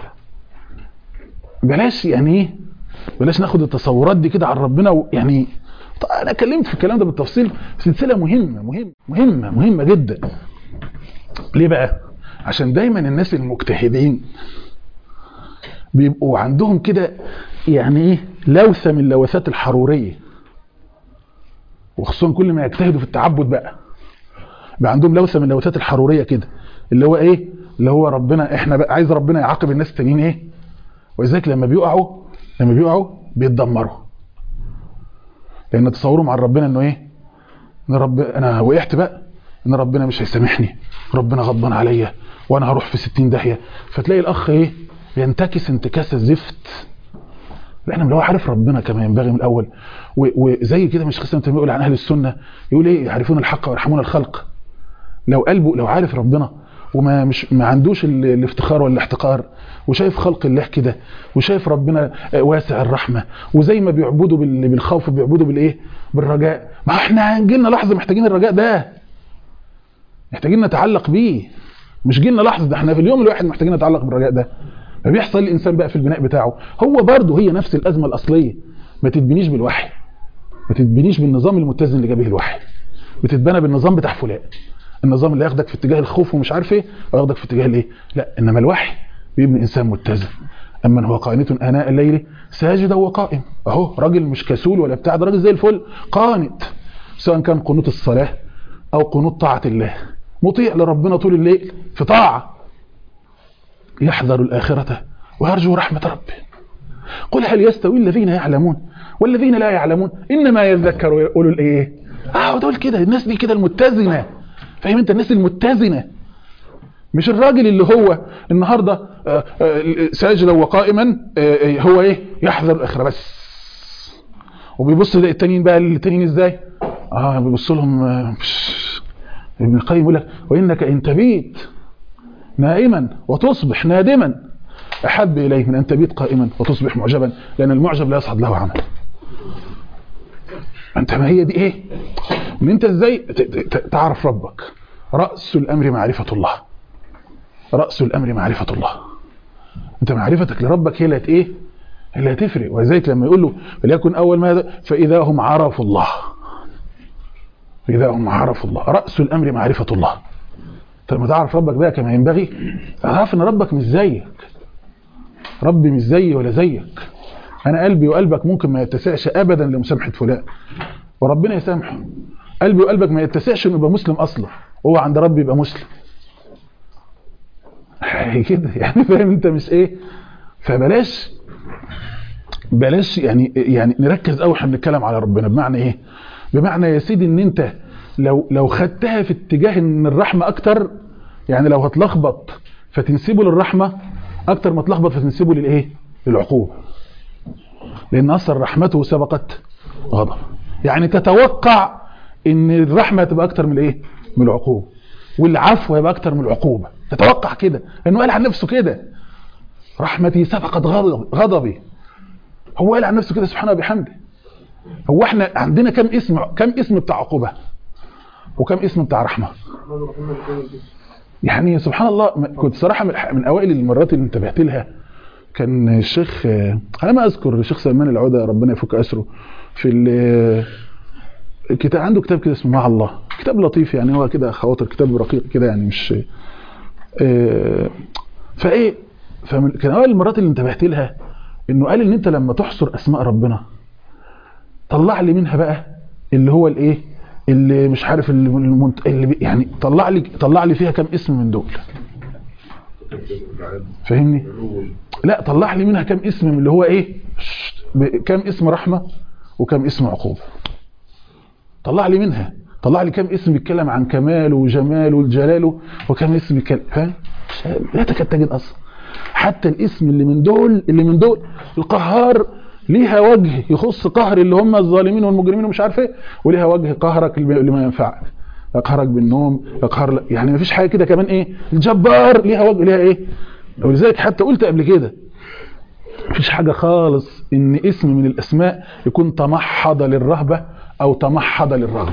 بلاش يعني ايه بلاش ناخد التصورات دي كده عن ربنا و- يعني طيب انا اتكلمت في الكلام ده بالتفصيل في سلسله مهمه مهمه مهمه مهمه جدا ليه بقى عشان دايما الناس المجتهدين بيبقوا عندهم كده يعني ايه لوثه من لوثات الحروريه وخصوصا كل ما يجتهدوا في التعبد بقى بقى عندهم لوثه من لوثات الحروريه كده اللي هو ايه اللي هو ربنا احنا بقى عايز ربنا يعاقب الناس التانيين ايه ولذلك لما بيقعوا لما بيقعوا بيتدمروا لان تصورهم عن ربنا انه ايه ان رب انا وقعت بقى ان ربنا مش هيسامحني ربنا غضبان عليا وانا هروح في 60 داهيه فتلاقي الاخ ايه ينتكس انتكاسه زفت لان لو عارف ربنا كما ينبغي من الاول و- وزي كده مش خصم تيميه يقول عن اهل السنه يقول ايه يعرفون الحق ويرحمون الخلق لو قلبه لو عارف ربنا وما مش ما عندوش ال- الافتخار ولا الاحتقار وشايف خلق الله كده وشايف ربنا واسع الرحمه وزي ما بيعبدوا بال- بالخوف بيعبدوا بالايه بالرجاء ما احنا هنجي لنا لحظه محتاجين الرجاء ده محتاجين نتعلق بيه مش جينا لحظه ده احنا في اليوم الواحد محتاجين نتعلق بالرجاء ده فبيحصل الانسان بقى في البناء بتاعه هو برضه هي نفس الازمه الاصليه ما تتبنيش بالوحي ما تتبنيش بالنظام المتزن اللي جابه الوحي بتتبنى بالنظام بتاع فلان النظام اللي ياخدك في اتجاه الخوف ومش عارف ايه وياخدك في اتجاه الايه لا انما الوحي بيبني انسان متزن اما هو قانت اناء الليل ساجدا وقائم اهو راجل مش كسول ولا بتاع ده راجل زي الفل قانت سواء كان قنوت الصلاه او قنوت طاعه الله مطيع لربنا طول الليل في طاعه يحذر الآخرة ويرجو رحمة ربه قل هل يستوي الذين يعلمون والذين لا يعلمون إنما يذكر أولو الإيه آه دول كده الناس دي كده المتزنة فاهم انت الناس المتزنه مش الراجل اللي هو النهارده آه، آه، ساجدا وقائما آه، آه، هو ايه يحذر الاخره بس وبيبص يلاقي التانيين بقى التانيين ازاي اه بيبص لهم آه، بش. ابن القيم يقول لك وانك ان تبيت نائما وتصبح نادما احب اليه من ان تبيت قائما وتصبح معجبا لان المعجب لا يصعد له عمل انت ما هي دي ايه ان انت ازاي ت- ت- تعرف ربك راس الامر معرفه الله راس الامر معرفه الله انت معرفتك لربك هي اللي هت ايه هي اللي هتفرق ولذلك لما يقول له وليكن اول ما فاذا هم عرفوا الله فاذا هم عرفوا الله راس الامر معرفه الله انت لما تعرف ربك بقى كما ينبغي تعرف ان ربك مش زيك ربي مش زيي ولا زيك انا قلبي وقلبك ممكن ما يتسعش ابدا لمسامحه فلان وربنا يسامحه قلبي وقلبك ما يتسعش انه يبقى مسلم اصلا هو عند ربي يبقى مسلم كده يعني فاهم انت مش ايه فبلاش بلاش يعني يعني نركز قوي احنا بنتكلم على ربنا بمعنى ايه بمعنى يا سيدي ان انت لو لو خدتها في اتجاه ان الرحمه اكتر يعني لو هتلخبط فتنسبه للرحمه اكتر ما تلخبط فتنسبه للايه للعقوبه لان اصلا رحمته سبقت غضب يعني تتوقع ان الرحمه تبقى اكتر من الايه من العقوبه والعفو يبقى اكتر من العقوبه تتوقع كده لانه قال عن نفسه كده رحمتي سبقت غضب غضبي هو قال عن نفسه كده سبحانه وبحمده هو احنا عندنا كم اسم كم اسم بتاع عقوبه وكم اسم بتاع رحمه يعني سبحان الله م- كنت صراحه من, من اوائل المرات اللي انتبهت لها كان الشيخ آه، انا ما اذكر الشيخ سلمان العوده ربنا يفك اسره في ال- كتاب عنده كتاب كده اسمه مع الله كتاب لطيف يعني هو كده خواطر كتاب رقيق كده يعني مش آه، فايه فمن كان اول المرات اللي انتبهت لها انه قال ان انت لما تحصر اسماء ربنا طلع لي منها بقى اللي هو الايه اللي مش عارف اللي, المنت... اللي بي- يعني طلع لي طلع لي فيها كم اسم من دول فاهمني لا طلع لي منها كم اسم من اللي هو ايه شت، ب- كم اسم رحمه وكم اسم عقوبه طلع لي منها طلع لي كم اسم بيتكلم عن كماله وجماله وجلاله وكم اسم بيتكلم فاهم مش- لا تكاد تجد اصلا حتى الاسم اللي من دول اللي من دول القهار ليها وجه يخص قهر اللي هم الظالمين والمجرمين ومش عارف ايه وليها وجه قهرك اللي ما ينفعك يقهرك بالنوم يقهر يعني مفيش حاجه كده كمان ايه الجبار ليها وجه ليها ايه ولذلك حتى قلت قبل كده مفيش حاجه خالص ان اسم من الاسماء يكون تمحض للرهبه او تمحض للرغبه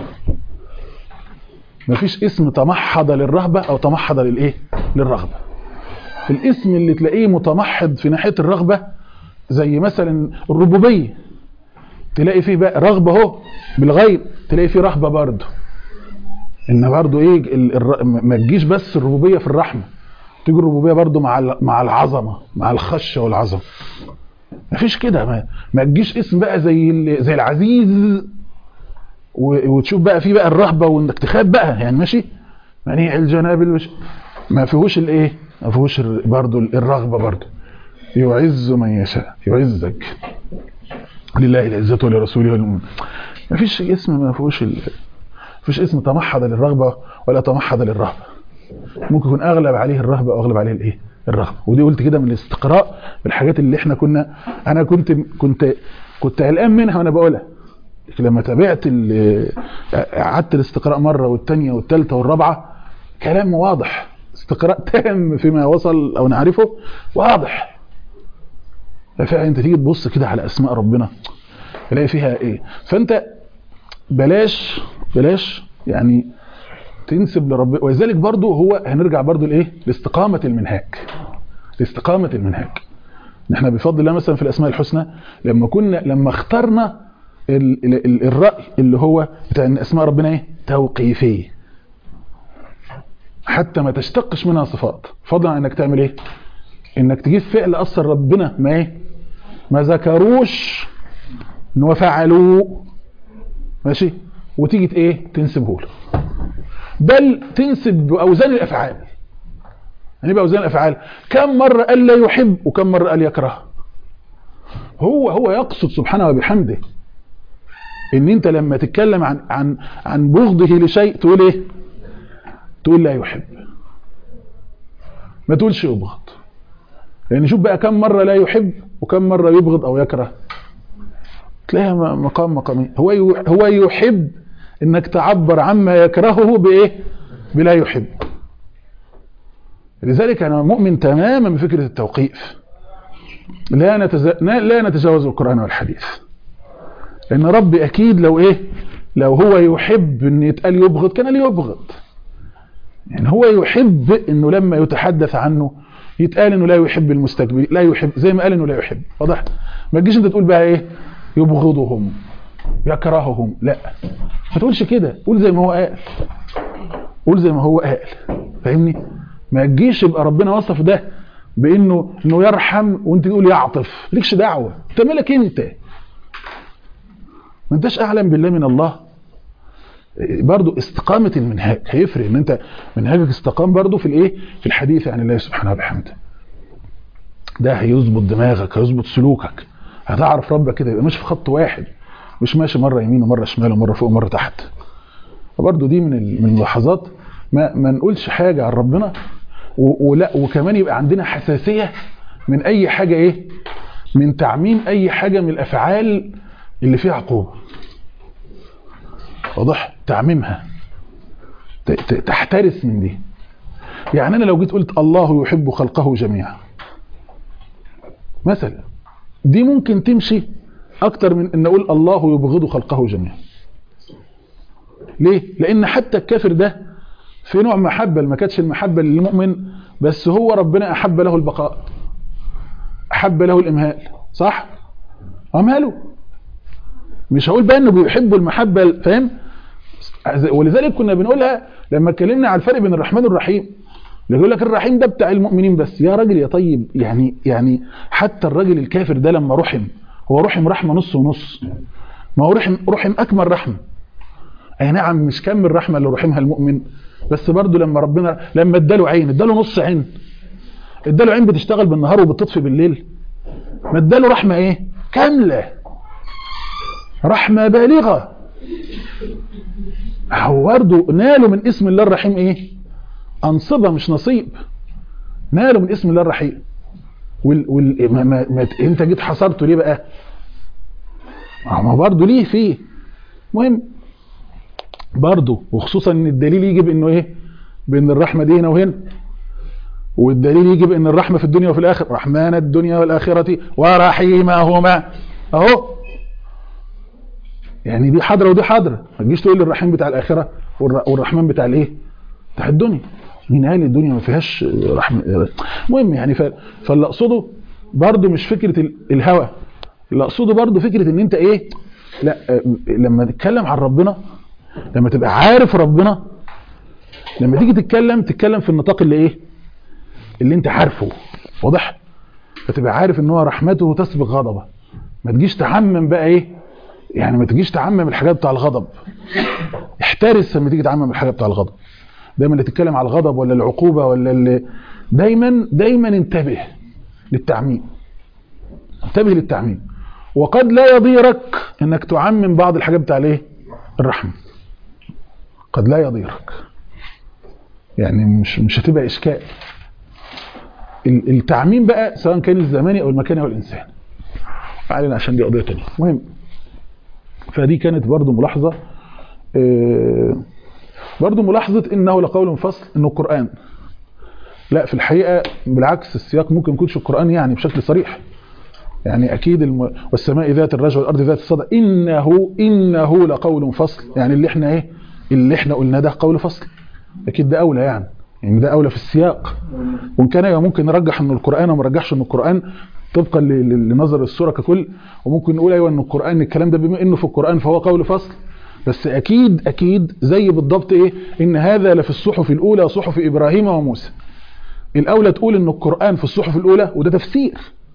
مفيش اسم تمحض للرهبه او تمحض للايه للرغبه الاسم اللي تلاقيه متمحض في ناحيه الرغبه زي مثلا الربوبيه تلاقي فيه بقى رغبه اهو بالغيب تلاقي فيه رهبه برضه ان برضه ايه ال- الر- ما تجيش بس الربوبيه في الرحمه تيجي الربوبيه برضه مع ال- مع العظمه مع الخشه والعظمه مفيش كده ما, ما تجيش اسم بقى زي ال- زي العزيز و- وتشوف بقى فيه بقى الرهبه وانك تخاف بقى يعني ماشي منيع الجناب المش... ما فيهوش الايه ما فيهوش ال- برضه الرغبه برضه يعز من يشاء يعزك لله العزة ولرسوله وللمؤمنين ما فيش اسم ما فيهوش ال... فيش اسم تمحض للرغبة ولا تمحض للرهبة ممكن يكون اغلب عليه الرهبة او اغلب عليه الايه الرغبة ودي قلت كده من الاستقراء بالحاجات اللي احنا كنا انا كنت كنت كنت قلقان منها وانا بقولها لكن لما تابعت ال- قعدت الاستقراء مرة والثانية والثالثة والرابعة كلام واضح استقراء تام فيما وصل او نعرفه واضح ففعلا انت تيجي تبص كده على اسماء ربنا تلاقي فيها ايه فانت بلاش بلاش يعني تنسب لرب ولذلك برضو هو هنرجع برضو لايه لاستقامه المنهاج لاستقامه المنهاج احنا بفضل الله مثلا في الاسماء الحسنى لما كنا لما اخترنا ال ال ال الراي اللي هو بتاع ان اسماء ربنا ايه توقيفيه حتى ما تشتقش منها صفات فضلا عن انك تعمل ايه انك تجيب فعل اصلا ربنا ما ايه ما ذكروش ان هو فعلوه ماشي وتيجي ايه تنسبه له بل تنسب باوزان الافعال يعني باوزان الافعال كم مره قال لا يحب وكم مره قال يكره هو هو يقصد سبحانه وبحمده ان انت لما تتكلم عن عن عن بغضه لشيء تقول ايه تقول لا يحب ما تقولش يبغض لان شوف بقى كم مره لا يحب وكم مره يبغض او يكره تلاقيها م- مقام مقامين هو يو- هو يحب انك تعبر عما يكرهه بايه بلا يحب لذلك انا مؤمن تماما بفكره التوقيف لا نتز... لا نتجاوز القران والحديث لان ربي اكيد لو ايه لو هو يحب ان يتقال يبغض كان ليبغض يعني هو يحب انه لما يتحدث عنه يتقال انه لا يحب المستكبرين لا يحب زي ما قال انه لا يحب واضح ما تجيش انت تقول بقى ايه يبغضهم يكرههم لا ما تقولش كده قول زي ما هو قال قول زي ما هو قال فاهمني ما تجيش يبقى ربنا وصف ده بانه انه يرحم وانت تقول يعطف ليكش دعوه انت مالك انت ما انتش اعلم بالله من الله برضو استقامة المنهاج هيفرق ان انت منهاجك استقام برضو في الايه في الحديث عن الله سبحانه وبحمده ده هيظبط دماغك هيظبط سلوكك هتعرف ربك كده يبقى ماشي في خط واحد مش ماشي مرة يمين ومرة شمال ومرة فوق ومرة تحت فبرضو دي من ال- من اللحظات ما ما نقولش حاجة عن ربنا و- ولا وكمان يبقى عندنا حساسية من اي حاجة ايه من تعميم اي حاجة من الافعال اللي فيها عقوبة واضح تعميمها ت- ت- تحترس من دي يعني انا لو جيت قلت الله يحب خلقه جميعا مثلا دي ممكن تمشي اكتر من ان اقول الله يبغض خلقه جميعا ليه لان حتى الكافر ده في نوع محبه ما كانتش المحبه للمؤمن بس هو ربنا احب له البقاء احب له الامهال صح امهله مش هقول بقى انه بيحبوا المحبه فاهم ولذلك كنا بنقولها لما اتكلمنا على الفرق بين الرحمن والرحيم اللي يقول لك الرحيم ده بتاع المؤمنين بس يا راجل يا طيب يعني يعني حتى الراجل الكافر ده لما رحم هو رحم رحمه نص ونص ما هو رحم رحم اكمل رحمه اي نعم مش كم الرحمه اللي رحمها المؤمن بس برضه لما ربنا لما اداله عين اداله نص عين اداله عين بتشتغل بالنهار وبتطفي بالليل ما اداله رحمه ايه كامله رحمه بالغه هو برضه نالوا من اسم الله الرحيم ايه انصبه مش نصيب نالوا من اسم الله الرحيم وال وال ما ما ما انت جيت حصرته ليه بقى ما برضه ليه فيه مهم برضه وخصوصا ان الدليل يجي بانه ايه بان الرحمه دي هنا وهنا والدليل يجي بان الرحمه في الدنيا وفي الاخره رحمن الدنيا والاخره ورحيمهما اهو يعني دي حضره ودي حضره ما تجيش تقول لي الرحيم بتاع الاخره والر- والرحمن بتاع الايه بتاع الدنيا مين قال الدنيا ما فيهاش رحمه المهم يعني ف... فاللي اقصده برضه مش فكره ال- الهوى اللي اقصده برضه فكره ان انت ايه لا آه، لما تتكلم عن ربنا لما تبقى عارف ربنا لما تيجي تتكلم تتكلم في النطاق اللي ايه اللي انت عارفه واضح فتبقى عارف ان هو رحمته تسبق غضبه ما تجيش تعمم بقى ايه يعني ما تجيش تعمم الحاجات بتاع الغضب احترس لما تيجي تعمم الحاجات بتاع الغضب دايما اللي تتكلم على الغضب ولا العقوبه ولا اللي دايما دايما انتبه للتعميم انتبه للتعميم وقد لا يضيرك انك تعمم بعض الحاجات بتاع الايه الرحمه قد لا يضيرك يعني مش مش هتبقى اشكال ال- التعميم بقى سواء كان الزماني او المكاني او الانسان علينا عشان دي قضيه تانية مهم فدي كانت برضو ملاحظه آه، برضو ملاحظه انه لقول فصل انه القران لا في الحقيقه بالعكس السياق ممكن يكونش القران يعني بشكل صريح يعني اكيد الم... والسماء ذات الرجع والارض ذات الصدى انه انه لقول فصل يعني اللي احنا ايه اللي احنا قلناه ده قول فصل اكيد ده اولى يعني يعني ده اولى في السياق وان كان يبقى ممكن نرجح ان القران وما نرجحش ان القران طبقا ل- ل- لنظر السوره ككل وممكن نقول ايوه ان القران الكلام ده بما انه في القران فهو قول فصل بس اكيد اكيد زي بالضبط ايه ان هذا لفي الصحف الاولى صحف ابراهيم وموسى الاولى تقول ان القران في الصحف الاولى وده تفسير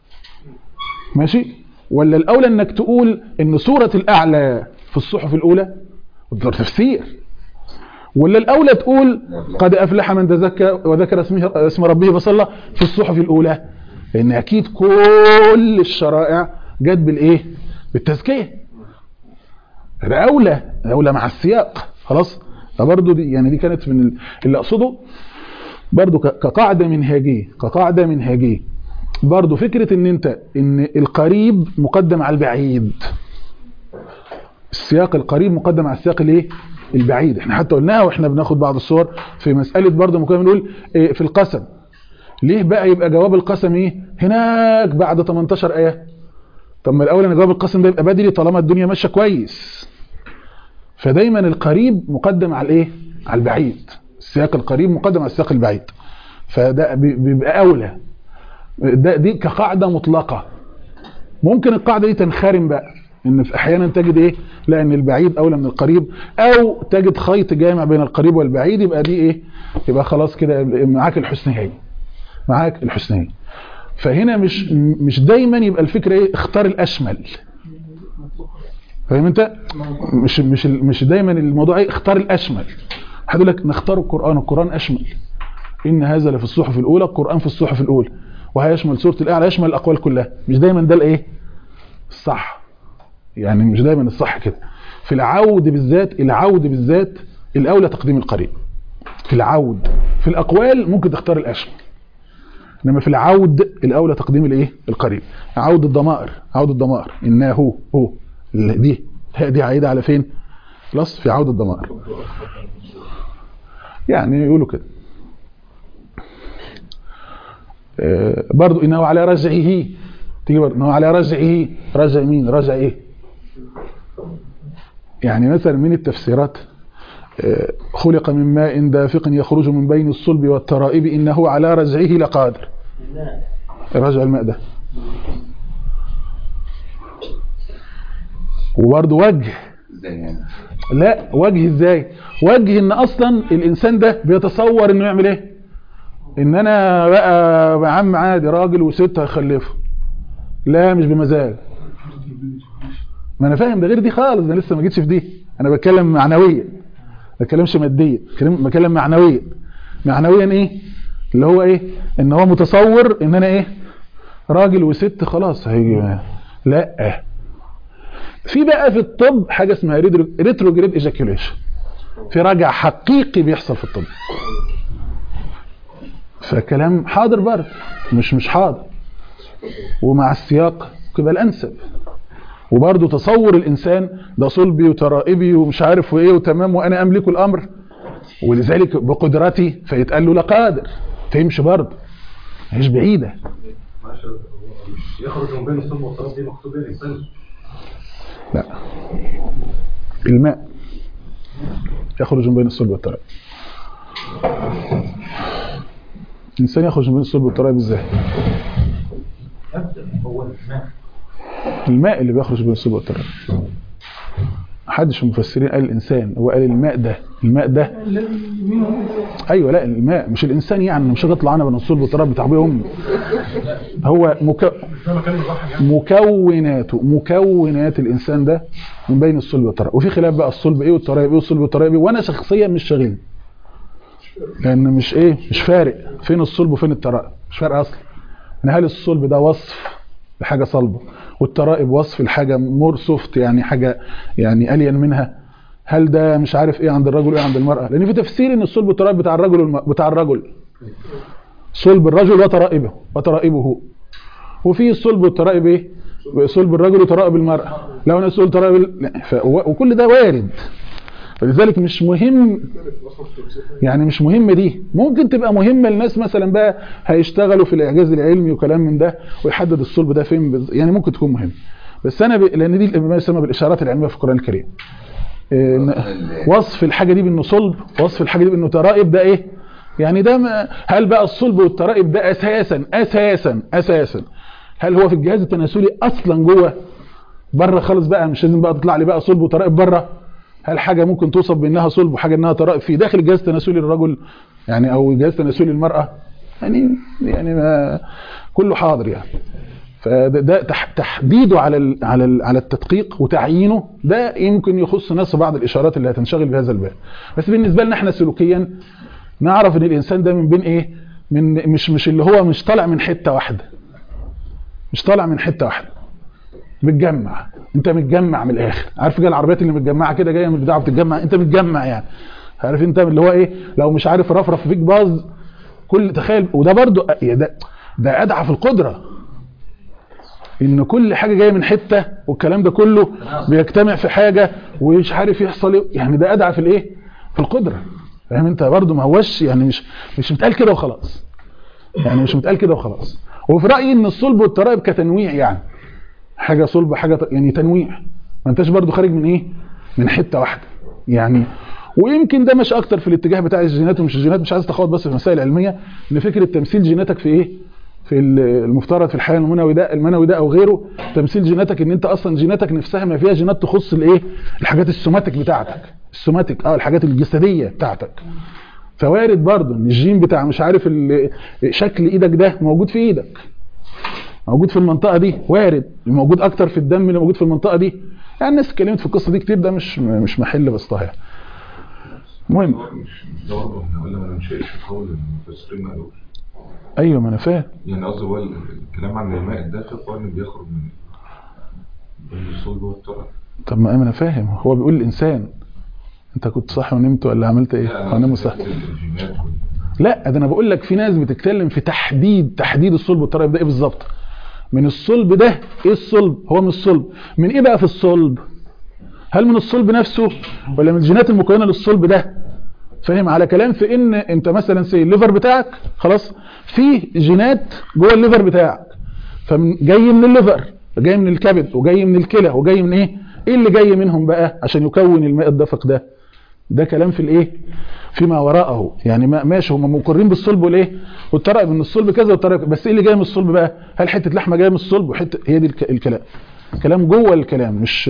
ماشي ولا الاولى انك تقول ان سوره الاعلى في الصحف الاولى وده تفسير ولا الاولى تقول قد افلح من تزكى وذكر اسمه اسم ربه فصلى في الصحف الاولى لان اكيد كل الشرائع جت بالايه بالتزكيه ده اولى اولى مع السياق خلاص فبرضه دي يعني دي كانت من ال- اللي اقصده برضه ك- كقاعده منهجيه كقاعده منهجيه برضه فكره ان انت ان القريب مقدم على البعيد السياق القريب مقدم على السياق الايه البعيد احنا حتى قلناها واحنا بناخد بعض الصور في مساله برضه ما كنا بنقول إيه، في القسم ليه بقى يبقى جواب القسم ايه هناك بعد 18 ايه طب ما الاول ان جواب القسم ده يبقى بدري طالما الدنيا ماشيه كويس فدايما القريب مقدم على الايه على البعيد السياق القريب مقدم على السياق البعيد فده بي- بيبقى اولى ده دي كقاعده مطلقه ممكن القاعده دي تنخرم بقى ان في احيانا تجد ايه لا ان البعيد اولى من القريب او تجد خيط جامع بين القريب والبعيد يبقى دي ايه يبقى خلاص كده معاك الحسنيين معاك الحسنيين فهنا مش مش دايما يبقى الفكره ايه اختار الاشمل فاهم انت مش مش مش دايما الموضوع ايه اختار الاشمل حد يقول لك نختار القران القران اشمل ان هذا لفي الصحف الاولى القران في الصحف الاولى وهيشمل سوره الاعلى يشمل الاقوال كلها مش دايما ده الايه الصح يعني مش دايما الصح كده في العود بالذات العود بالذات الاولى تقديم القريب في العود في الاقوال ممكن تختار الاشمل انما في العود الاولى تقديم الايه القريب عود الضمائر عود الضمائر انه هو هو ال- دي الهاء دي عايده على فين خلاص في عود الضمائر يعني يقولوا كده آه، برضو انه على رجعه تيجي برضو انه على رجعه رجع مين رجع ايه يعني مثلا من التفسيرات آه، خلق من ماء دافق يخرج من بين الصلب والترائب انه على رجعه لقادر رجع الماء ده وبرضه وجه ازاي يعني لا وجه ازاي وجه ان اصلا الانسان ده بيتصور انه يعمل ايه ان انا بقى يا عم عادي راجل وست هيخلفه لا مش بمزاج ما انا فاهم ده غير دي خالص ده لسه ما جيتش في دي انا بتكلم معنويا ما بتكلمش ماديا بتكلم- بتكلم معنويا معنويا ايه اللي هو ايه ان هو متصور ان انا ايه راجل وست خلاص هيجي لا في بقى في الطب حاجه اسمها ريتروجريد ايجاكيوليشن في رجع حقيقي بيحصل في الطب فكلام حاضر برضه مش مش حاضر ومع السياق يبقى الانسب وبرضه تصور الانسان ده صلبي وترائبي ومش عارف وايه وتمام وانا املك الامر ولذلك بقدرتي فيتقال له لا قادر تمشي برضه مش بعيده معلش هو مش يخرج من بين الصلب والطرف دي مكتوب ايه الانسان لا الماء يخرج من بين الصلب والترائب الانسان يخرج من بين الصلب والترائب ازاي هو الماء الماء اللي بيخرج بين الصلب والترائب محدش من المفسرين قال الانسان هو قال الماء ده الماء ده ايوه لا الماء مش الانسان يعني مش هتطلع انا من الصلب والترائب بتاع ابويا وامي هو مك... ده مكان الرحم يعني مكوناته مكونات الانسان ده من بين الصلب والترائب وفي خلاف بقى الصلب ايه والترائب ايه والصلب والترائب ايه وانا شخصيا مش شاغلني لان مش ايه مش فارق فين الصلب وفين الترائب مش فارق اصلا ان هل الصلب ده وصف لحاجه صلبه والترائب وصف لحاجه مور سوفت يعني حاجه يعني الين منها هل ده مش عارف ايه عند الرجل وايه عند المراه لان في تفسير ان الصلب والترائب بتاع الرجل والم... بتاع الرجل صلب الرجل وترائبه وترائبه وفي الصلب والترائب ايه صلب الرجل وترائب المرأة لو انا صلب ترائب ال- لا، ف... و- وكل ده وارد فلذلك مش مهم يعني مش مهمة دي ممكن تبقى مهمة لناس مثلا بقى هيشتغلوا في الإعجاز العلمي وكلام من ده ويحدد الصلب ده فين بز... يعني ممكن تكون مهم بس أنا ب... لأن دي ما يسمى بالإشارات العلمية في القرآن الكريم إيه، إن- وصف الحاجة دي بأنه صلب وصف الحاجة دي بأنه ترائب ده إيه يعني ده ما هل بقى الصلب والترائب ده أساسا أساسا أساسا هل هو في الجهاز التناسلي أصلا جوه بره خالص بقى مش لازم بقى تطلع لي بقى صلب وترائب بره هل حاجة ممكن توصف بأنها صلب وحاجة أنها ترائب في داخل الجهاز التناسلي للرجل يعني أو الجهاز التناسلي للمرأة يعني يعني ما كله حاضر يعني فده ده تح- تحديده على ال على ال على التدقيق وتعيينه ده يمكن يخص ناس بعض الاشارات اللي هتنشغل بهذا الباب بس بالنسبه لنا احنا سلوكيا نعرف ان الانسان ده من بين ايه من مش مش اللي هو مش طالع من حته واحده مش طالع من حته واحده متجمع انت متجمع من الاخر عارف كده العربيات اللي متجمعه كده جايه من البتاع بتتجمع انت متجمع يعني عارف انت اللي هو ايه لو مش عارف رفرف فيك باظ كل تخيل وده برضو يا ده ده اضعف القدره ان كل حاجه جايه من حته والكلام ده كله بيجتمع في حاجه ومش عارف يحصل ايه يعني ده اضعف الايه في القدره فاهم انت برضو ما هوش يعني مش مش متقال كده وخلاص يعني مش متقال كده وخلاص وفي رايي ان الصلب والترائب كتنويع يعني حاجه صلب حاجه ط- يعني تنويع ما انتش برضو خارج من ايه من حته واحده يعني ويمكن ده مش اكتر في الاتجاه بتاع الجينات ومش الجينات مش عايز تخوض بس في المسائل العلميه ان فكره تمثيل جيناتك في ايه في ال- المفترض في الحياه المنوي ده المنوي ده او غيره تمثيل جيناتك ان انت اصلا جيناتك نفسها ما فيها جينات تخص الايه الحاجات السوماتيك بتاعتك السوماتيك اه الحاجات الجسديه بتاعتك فوارد برضه ان الجين بتاع مش عارف ال- شكل ايدك ده موجود في ايدك موجود في المنطقه دي وارد موجود اكتر في الدم اللي موجود في المنطقه دي يعني الناس اتكلمت في القصه دي كتير ده مش مش محل بسطها يعني. المهم هو مش مش ده برضه احنا قلنا ما ننشئش قول المفسرين ما قالوش ايوه ما انا فاهم يعني قصدي هو ال- الكلام عن الماء الدافئ هو اللي بيخرج من من الصلب والتراب طب ما انا فاهم هو بيقول الانسان انت كنت صح ونمت ولا عملت ايه؟ لا، هو نام صح قصدي الجينات وال- لا ده انا بقول لك في ناس بتتكلم في تحديد تحديد الصلب والتراب ده ايه بالظبط من الصلب ده ايه الصلب هو من الصلب من ايه بقى في الصلب هل من الصلب نفسه ولا من الجينات المكونه للصلب ده فاهم على كلام في ان انت مثلا سي الليفر بتاعك خلاص في جينات جوه الليفر بتاعك فمن جاي من الليفر جاي من الكبد وجاي من الكلى وجاي من ايه ايه اللي جاي منهم بقى عشان يكون الماء الدافق ده ده كلام في الايه فيما وراءه يعني ما ماشي هم مقرين بالصلب والايه والترقب من الصلب كذا والترقب بس ايه اللي جاي من الصلب بقى هل حته لحمه جايه من الصلب وحته هي دي الك- الكلام كلام جوه الكلام مش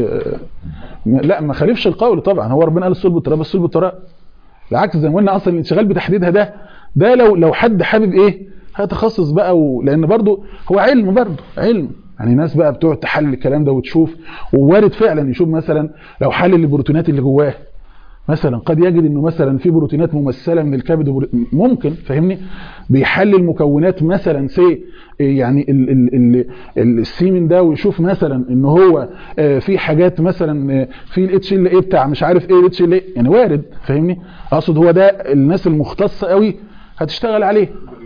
م- لا ما خالفش القول طبعا هو ربنا قال الصلب والتراب الصلب والتراب بالعكس زي ما قلنا اصلا الانشغال بتحديدها ده ده لو لو حد حابب ايه هتخصص بقى و... لان برضو هو علم برضو علم يعني ناس بقى بتقعد تحلل الكلام ده وتشوف ووارد فعلا يشوف مثلا لو حلل البروتينات اللي جواه مثلا قد يجد انه مثلا في بروتينات ممثله من الكبد وبرو... ممكن فاهمني بيحلل مكونات مثلا سي يعني ال ال ال ال السيمن ده ويشوف مثلا ان هو آه، في حاجات مثلا آه، في الاتش ال اي بتاع مش عارف ايه الاتش ال اي يعني وارد فاهمني اقصد هو ده الناس المختصه قوي هتشتغل عليه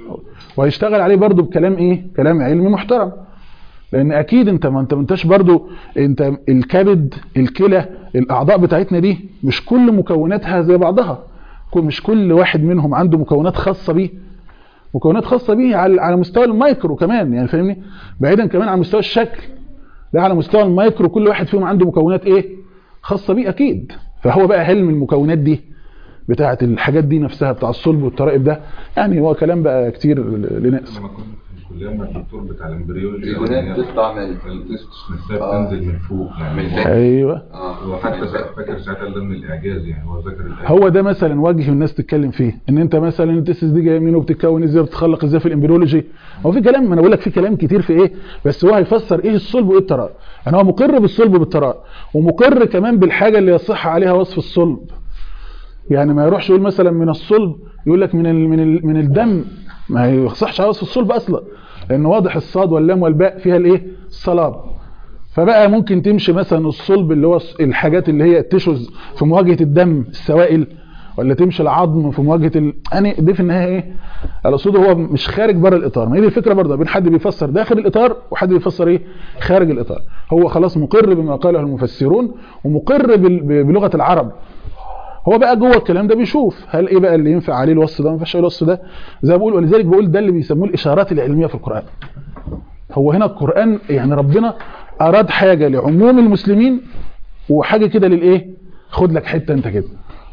وهيشتغل عليه برضو بكلام ايه كلام علمي محترم لان اكيد انت ما انت ما انتش برضو انت الكبد الكلى الاعضاء بتاعتنا دي مش كل مكوناتها زي بعضها كل- مش كل واحد منهم عنده مكونات خاصه بيه مكونات خاصه بيه على على مستوى المايكرو كمان يعني فاهمني بعيدا كمان عن مستوى الشكل ده على مستوى المايكرو كل واحد فيهم عنده مكونات ايه خاصه بيه اكيد فهو بقى هل من المكونات دي بتاعه الحاجات دي نفسها بتاع الصلب والترائب ده يعني هو كلام بقى كتير لناس لما كنا في الكليه مع الدكتور بتاع الامبريولوجي الهرمونات بتطلع من التستس نفسها آه. بتنزل من فوق من يعني تحت. ايوه اه وحتى سا- فاكر ساعتها ده من الاعجاز يعني هو ذكر الآية. هو ده مثلا وجه الناس تتكلم فيه ان انت مثلا التسس دي جايه منين وبتتكون ازاي وبتتخلق ازاي في الامبريولوجي هو في كلام ما انا بقول لك في كلام كتير في ايه بس هو هيفسر ايه الصلب وايه التراء يعني هو مقر بالصلب وبالتراء ومقر كمان بالحاجه اللي يصح عليها وصف الصلب يعني ما يروحش يقول مثلا من الصلب يقول لك من ال من ال من الدم ما يصحش على وصف الصلب اصلا لان واضح الصاد واللام والباء فيها الايه الصلاب فبقى ممكن تمشي مثلا الصلب اللي هو الحاجات اللي هي التشوز في مواجهه الدم السوائل ولا تمشي العظم في مواجهه ال... يعني دي في النهايه ايه الاقصد هو مش خارج بره الاطار ما هي دي الفكره برضه بين حد بيفسر داخل الاطار وحد بيفسر ايه خارج الاطار هو خلاص مقر بما قاله المفسرون ومقر بال... بلغه العرب هو بقى جوه الكلام ده بيشوف هل ايه بقى اللي ينفع عليه الوصف ده ما ينفعش عليه الوصف ده زي ما بقول ولذلك بقول ده اللي بيسموه الاشارات العلميه في القران هو هنا القران يعني ربنا اراد حاجه لعموم المسلمين وحاجه كده للايه خد لك حته انت كده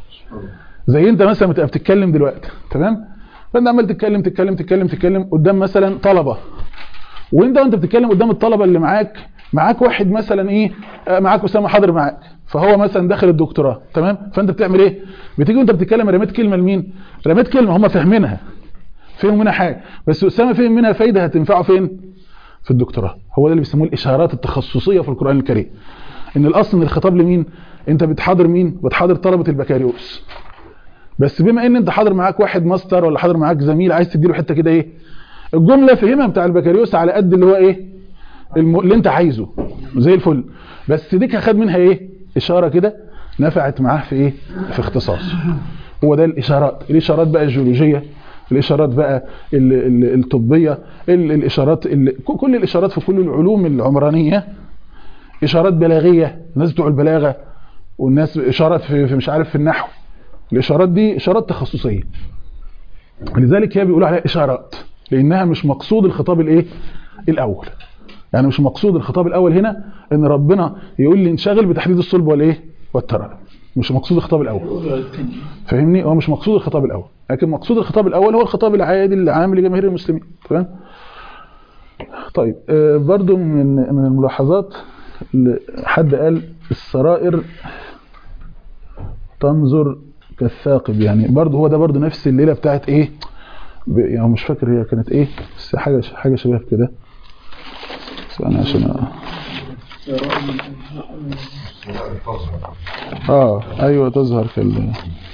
زي انت مثلا بتبقى بتتكلم دلوقتي تمام فانت عمال تتكلم تتكلم تتكلم تتكلم قدام مثلا طلبه وانت وانت بتتكلم قدام الطلبه اللي معاك معاك واحد مثلا ايه آه، معاك اسامه حاضر معاك فهو مثلا داخل الدكتوراه تمام فانت بتعمل ايه بتيجي وانت بتتكلم رميت كلمه لمين رميت كلمه هم فاهمينها فهموا منها حاجه بس اسامه فهم منها فايده هتنفعه فين في الدكتوراه هو ده اللي بيسموه الاشارات التخصصيه في القران الكريم ان الاصل ان الخطاب لمين انت بتحاضر مين بتحاضر طلبه البكالوريوس بس بما ان انت حاضر معاك واحد ماستر ولا حاضر معاك زميل عايز تديله حته كده ايه الجمله فهمها بتاع البكالوريوس على قد اللي هو ايه الم... اللي انت عايزه زي الفل بس ديك خد منها ايه اشاره كده نفعت معاه في ايه في اختصاصه هو ده الاشارات الاشارات بقى الجيولوجيه الاشارات بقى ال- ال- الطبيه ال- الاشارات ال- ك- كل الاشارات في كل العلوم العمرانيه اشارات بلاغيه الناس بتوع البلاغه والناس اشارات في في مش عارف في النحو الاشارات دي اشارات تخصصيه لذلك هي بيقولوا عليها اشارات لانها مش مقصود الخطاب الايه الاول يعني مش مقصود الخطاب الاول هنا ان ربنا يقول لي انشغل بتحديد الصلب والايه والترى مش مقصود الخطاب الاول فاهمني هو مش مقصود الخطاب الاول لكن مقصود الخطاب الاول هو الخطاب العادي العام لجماهير المسلمين تمام طيب آه، برضو من من الملاحظات ل- حد قال السرائر تنظر كالثاقب يعني برضو هو ده برضو نفس الليله بتاعت ايه ب- يعني مش فاكر هي كانت ايه بس حاجه حاجه شبه كده بس انا عشان أ- اه ايوه تظهر كال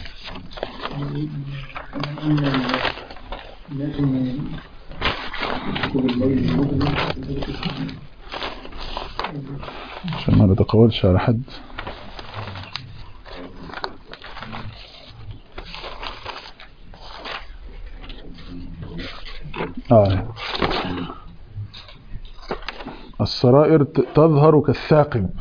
عشان ما نتقولش على حد اه السرائر ت- تظهر كالثاقب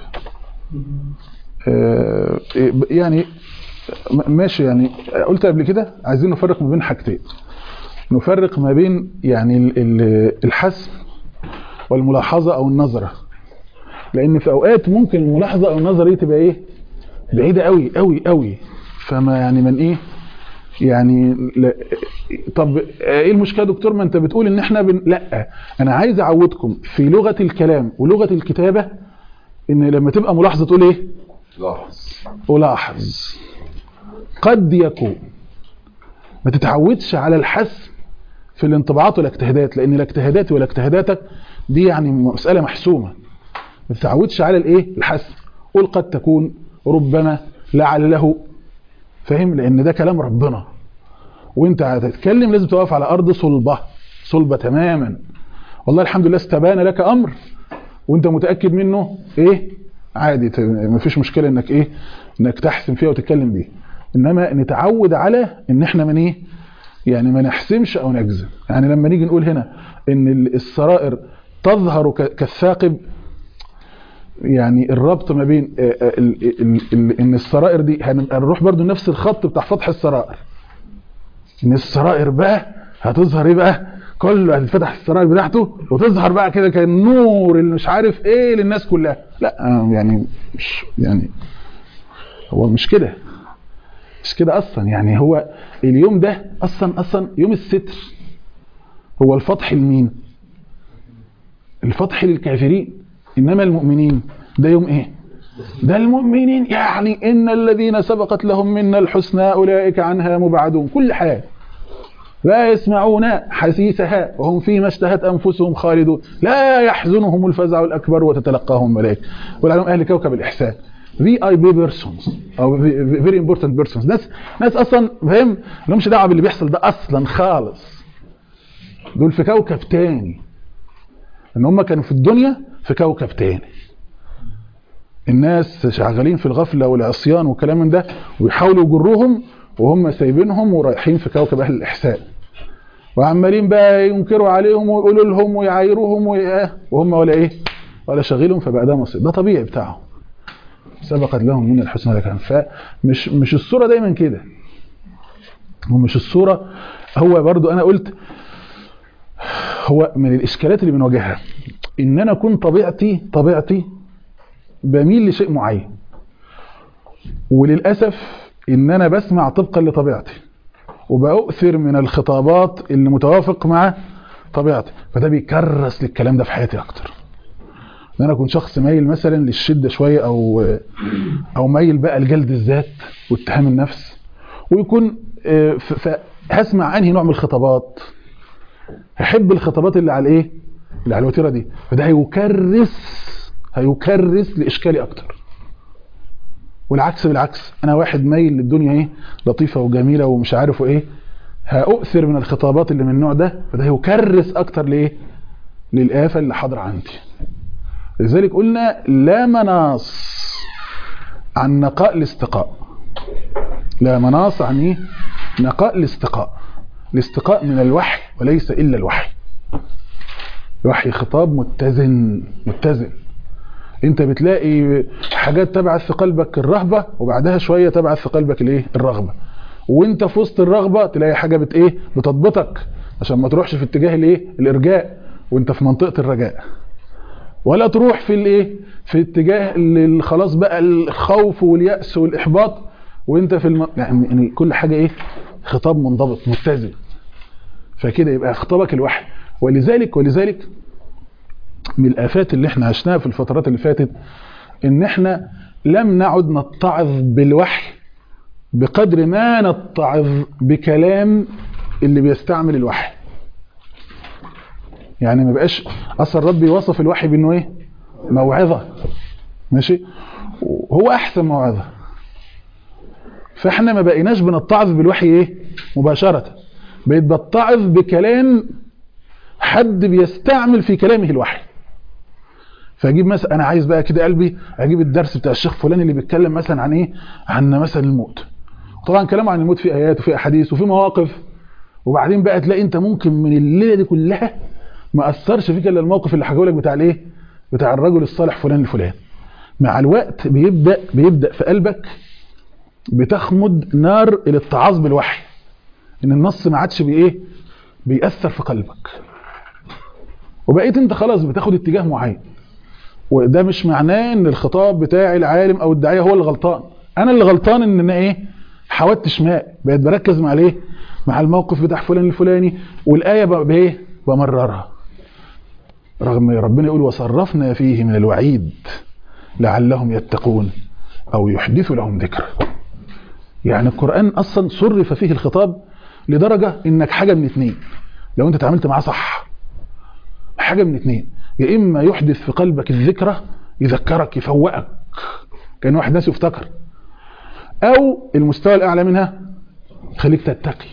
آه، يعني م- ماشي يعني قلت قبل كده عايزين نفرق ما بين حاجتين نفرق ما بين يعني ال- ال- الحسم والملاحظة أو النظرة لأن في أوقات ممكن الملاحظة أو النظرة دي تبقى إيه بعيدة قوي قوي قوي فما يعني من إيه يعني لا طب ايه المشكله يا دكتور ما انت بتقول ان احنا بن... لا انا عايز اعودكم في لغه الكلام ولغه الكتابه ان لما تبقى ملاحظه تقول ايه لاحظ ألاحظ قد يكون ما تتعودش على الحسم في الانطباعات والاجتهادات لأن الاجتهادات والاجتهاداتك دي يعني مسألة محسومة ما تتعودش على الايه الحسم قل قد تكون ربما لعله فاهم لأن ده كلام ربنا وانت هتتكلم لازم تقف على أرض صلبة صلبة تماما والله الحمد لله استبان لك أمر وانت متأكد منه ايه عادي ت- مفيش مشكلة انك ايه انك تحسم فيها وتتكلم بيه انما نتعود على ان احنا من ايه يعني ما نحسمش او نجزم يعني لما نيجي نقول هنا ان ال- السرائر تظهر ك- كالثاقب يعني الربط ما بين آه، آه، ال- ال- ال- ان السرائر دي هن- هنروح برضو نفس الخط بتاع فتح السرائر ان السرائر بقى هتظهر ايه بقى كله هتفتح السرائر بتاعته وتظهر بقى كده كالنور اللي مش عارف ايه للناس كلها لا آه، يعني مش يعني هو مش كده مش كده اصلا يعني هو اليوم ده اصلا اصلا يوم الستر هو الفتح لمين الفتح للكافرين انما المؤمنين ده يوم ايه ده المؤمنين يعني ان الذين سبقت لهم منا الحسنى اولئك عنها مبعدون كل حاجه لا يسمعون حسيسها وهم فيما اشتهت انفسهم خالدون لا يحزنهم الفزع الاكبر وتتلقاهم ملائكه والعلوم اهل كوكب الاحسان في اي بي بيرسونز او فيري امبورتنت بيرسونز ناس ناس اصلا فاهم لهمش دعوه باللي بيحصل ده اصلا خالص دول في كوكب تاني ان هم كانوا في الدنيا في كوكب تاني الناس شغالين في الغفله والعصيان والكلام من ده ويحاولوا يجروهم وهم سايبينهم ورايحين في كوكب اهل الاحسان وعمالين بقى ينكروا عليهم ويقولوا لهم ويعايروهم وي- وهم ولا ايه ولا شاغلهم فبقى ده مصير ده طبيعي بتاعهم سبقت لهم من الحسنى لكان فمش مش الصوره دايما كده ومش الصوره هو برضو انا قلت هو من الاشكالات اللي بنواجهها ان انا اكون طبيعتي طبيعتي بميل لشيء معين وللاسف ان انا بسمع طبقا لطبيعتي وبأؤثر من الخطابات اللي متوافق مع طبيعتي فده بيكرس للكلام ده في حياتي اكتر ان انا اكون شخص مايل مثلا للشده شويه او او مايل بقى لجلد الذات واتهام النفس ويكون آه، ف- فهسمع انهي نوع من الخطابات هحب الخطابات اللي على الايه اللي على الوتيره دي فده هيكرس هيكرس لاشكالي اكتر والعكس بالعكس انا واحد مايل للدنيا ايه لطيفه وجميله ومش عارف ايه هاؤثر من الخطابات اللي من النوع ده فده هيكرس اكتر لايه للآفة اللي حاضره عندي لذلك قلنا لا مناص عن نقاء الاستقاء لا مناص عن ايه نقاء الاستقاء الاستقاء من الوحي وليس الا الوحي الوحي خطاب متزن متزن انت بتلاقي حاجات تبعث في قلبك الرهبة وبعدها شوية تبعث في قلبك الايه الرغبة وانت في وسط الرغبة تلاقي حاجة بت ايه بتضبطك عشان ما تروحش في اتجاه الايه الارجاء وانت في منطقة الرجاء ولا تروح في الايه في اتجاه ال- خلاص بقى الخوف واليأس والاحباط وانت في الم... يعني كل حاجة ايه خطاب منضبط متزن فكده يبقى خطابك الوحي ولذلك ولذلك من الآفات اللي احنا عشناها في الفترات اللي فاتت ان احنا لم نعد نتعظ بالوحي بقدر ما نتعظ بكلام اللي بيستعمل الوحي يعني ما بقاش اصل ربي وصف الوحي بانه ايه موعظة ماشي هو احسن موعظة فاحنا ما بقيناش بنتعظ بالوحي ايه مباشرة بقيت بتعظ بكلام حد بيستعمل في كلامه الوحي فاجيب مثلا انا عايز بقى كده قلبي اجيب الدرس بتاع الشيخ فلان اللي بيتكلم مثلا عن ايه عن مثلا الموت طبعا كلامه عن الموت في ايات وفي احاديث وفي مواقف وبعدين بقى تلاقي انت ممكن من الليله دي كلها ما اثرش فيك الا الموقف اللي حكوا لك بتاع الايه بتاع الرجل الصالح فلان الفلاني مع الوقت بيبدا بيبدا في قلبك بتخمد نار الاتعاظ بالوحي ان النص ما عادش بايه بيأثر في قلبك وبقيت انت خلاص بتاخد اتجاه معين وده مش معناه ان الخطاب بتاعي العالم او الداعيه هو اللي غلطان انا اللي غلطان ان انا ايه حاولت شمال بقيت بركز مع الايه مع الموقف بتاع فلان الفلاني والايه بقى بايه بمررها رغم ربنا يقول وصرفنا فيه من الوعيد لعلهم يتقون او يحدث لهم ذكر يعني القرآن اصلا صرف فيه الخطاب لدرجة انك حاجة من اتنين لو انت تعاملت معاه صح حاجة من اتنين يا اما يحدث في قلبك الذكرى يذكرك يفوقك كان واحد ناس يفتكر او المستوى الاعلى منها يخليك تتقي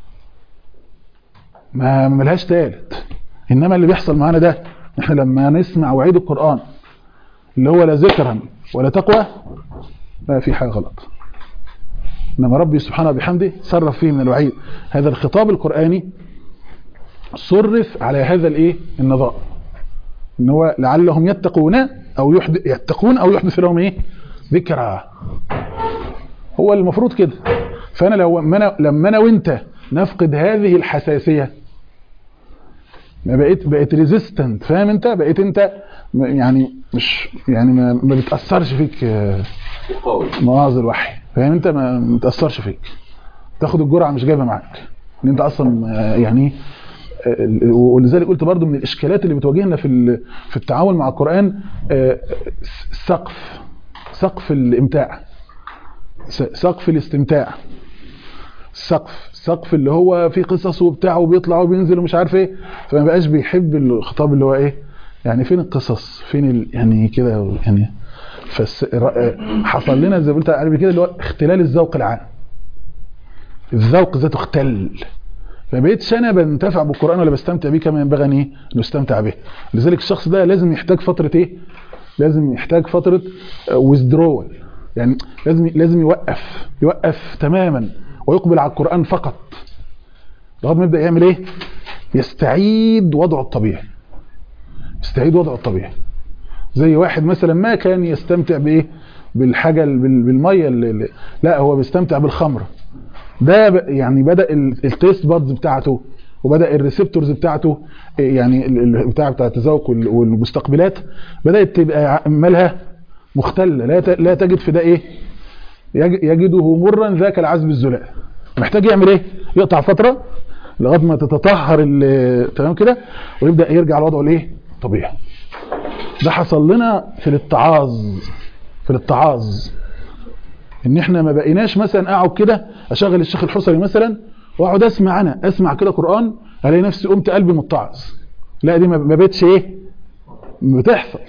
ما ملهاش تالت انما اللي بيحصل معانا ده احنا لما نسمع وعيد القرآن اللي هو لا ذكرا ولا تقوى لا في حاجة غلط انما ربي سبحانه وبحمده صرف فيه من الوعيد هذا الخطاب القرآني صرف على هذا الايه النظام ان هو لعلهم يتقون او يحدث يتقون او يحدث لهم ايه ذكرى هو المفروض كده فانا لو لما انا لما انا وانت نفقد هذه الحساسيه ما بقيت بقيت ريزيستنت فاهم انت بقيت انت م- يعني مش يعني ما, ما بتاثرش فيك آه، مواعظ الوحي فاهم انت ما ما بتاثرش فيك تاخد الجرعه مش جايبه معاك ان انت اصلا آه، يعني آه، ولذلك قلت برضو من الاشكالات اللي بتواجهنا في ال- في التعامل مع القران آه، سقف سقف الامتاع س- سقف الاستمتاع السقف السقف اللي هو فيه قصص وبتاع وبيطلع وبينزل ومش عارف ايه فما بقاش بيحب الخطاب اللي هو ايه يعني فين القصص فين ال... يعني كده يعني فس... ر- حصل لنا زي ما قلت عربي كده اللي هو اختلال الذوق العام الذوق ذاته اختل فبقيتش انا بنتفع بالقران ولا بستمتع بيه كما ينبغي ان ايه نستمتع به لذلك الشخص ده لازم يحتاج فتره ايه لازم يحتاج فتره ويزدرول يعني لازم لازم يوقف يوقف تماما ويقبل على القران فقط لغايه ما يبدا يعمل ايه يستعيد وضعه الطبيعي يستعيد وضعه الطبيعي زي واحد مثلا ما كان يستمتع بايه بالحاجه بال- بالميه اللي اللي- لا هو بيستمتع بالخمر ده ب- يعني بدا ال- التيست بادز بتاعته وبدا الريسبتورز بتاعته إيه يعني ال- ال- بتاع بتاع التذوق وال- والمستقبلات بدات تبقى ع- مالها مختله لا ت- لا تجد في ده ايه يج- يجده مرا ذاك العذب الزلال محتاج يعمل ايه يقطع فتره لغايه ما تتطهر ال- تمام كده ويبدا يرجع لوضعه الايه طبيعي ده حصل لنا في الاتعاظ في الاتعاظ ان احنا ما بقيناش مثلا اقعد كده اشغل الشيخ الحصري مثلا واقعد اسمع انا اسمع كده قران الاقي نفسي قمت قلبي متعظ لا دي ما ما بقتش ايه بتحصل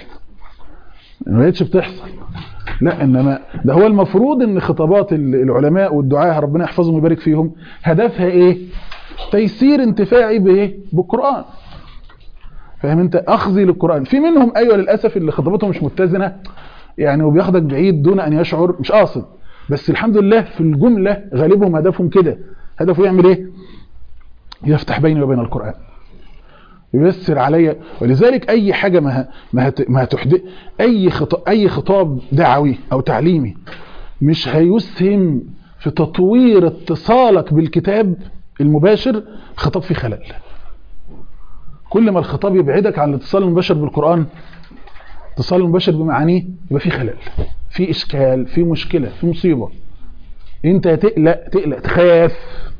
ما بقتش بتحصل لا انما ده هو المفروض ان خطابات ال- العلماء والدعاة ربنا يحفظهم ويبارك فيهم هدفها ايه تيسير انتفاعي بايه بالقران فاهم انت اخذي للقران في منهم ايوه للاسف اللي خطاباتهم مش متزنه يعني وبياخدك بعيد دون ان يشعر مش قاصد بس الحمد لله في الجمله غالبهم هدفهم كده هدفه يعمل ايه يفتح بيني وبين القران ييسر عليا ولذلك اي حاجه ما ما هت- ما هتحدث اي خطاب اي خطاب دعوي او تعليمي مش هيسهم في تطوير اتصالك بالكتاب المباشر خطاب فيه خلل كل ما الخطاب يبعدك عن الاتصال المباشر بالقرآن اتصال المباشر بمعانيه يبقى فيه خلل في اشكال في مشكلة في مصيبة انت تقلق تقلق تخاف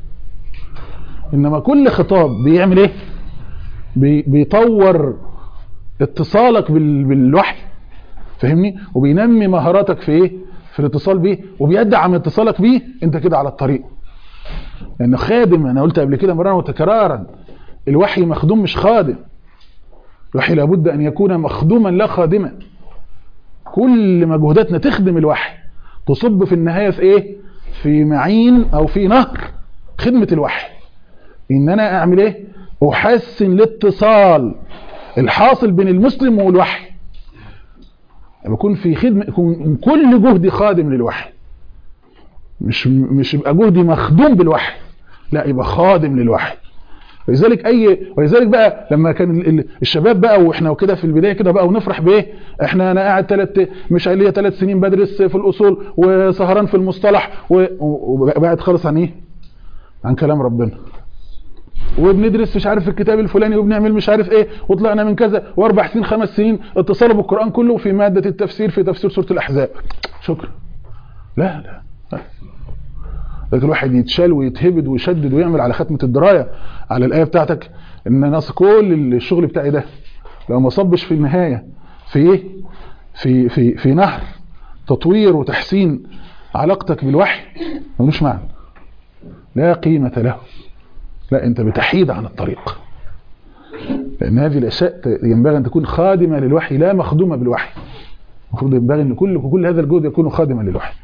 انما كل خطاب بيعمل ايه بي بيطور اتصالك بال- بالوحي فاهمني وبينمي مهاراتك في ايه في الاتصال بيه وبيدعم اتصالك بيه انت كده على الطريق لان خادم انا قلت قبل كده مرارا وتكرارا الوحي مخدوم مش خادم الوحي لابد ان يكون مخدوما لا خادما كل مجهوداتنا تخدم الوحي تصب في النهايه في ايه في معين او في نهر خدمه الوحي ان انا اعمل ايه احسن الاتصال الحاصل بين المسلم والوحي بكون في خدمه يكون كل جهدي خادم للوحي مش مش يبقى جهدي مخدوم بالوحي لا يبقى خادم للوحي ولذلك اي ولذلك بقى لما كان ال- ال- الشباب بقى واحنا وكده في البدايه كده بقى ونفرح بايه احنا انا قاعد ثلاث مش ليا ثلاث سنين بدرس في الاصول وسهران في المصطلح و- و- وبعد خالص عن ايه عن كلام ربنا وبندرس مش عارف الكتاب الفلاني وبنعمل مش عارف ايه وطلعنا من كذا واربع سنين خمس سنين اتصلوا بالقران كله في ماده التفسير في تفسير سوره الاحزاب شكرا لا لا لا. لكن الواحد يتشال ويتهبد ويشدد ويعمل على ختمه الدرايه على الايه بتاعتك ان ناس كل الشغل بتاعي ده لو ما صبش في النهايه في ايه في في في نهر تطوير وتحسين علاقتك بالوحي ملوش معنى لا قيمه له لا انت بتحيد عن الطريق لان هذه الاشياء ت- ينبغي ان تكون خادمه للوحي لا مخدومه بالوحي المفروض ينبغي ان كل كل هذا الجهد يكون خادما للوحي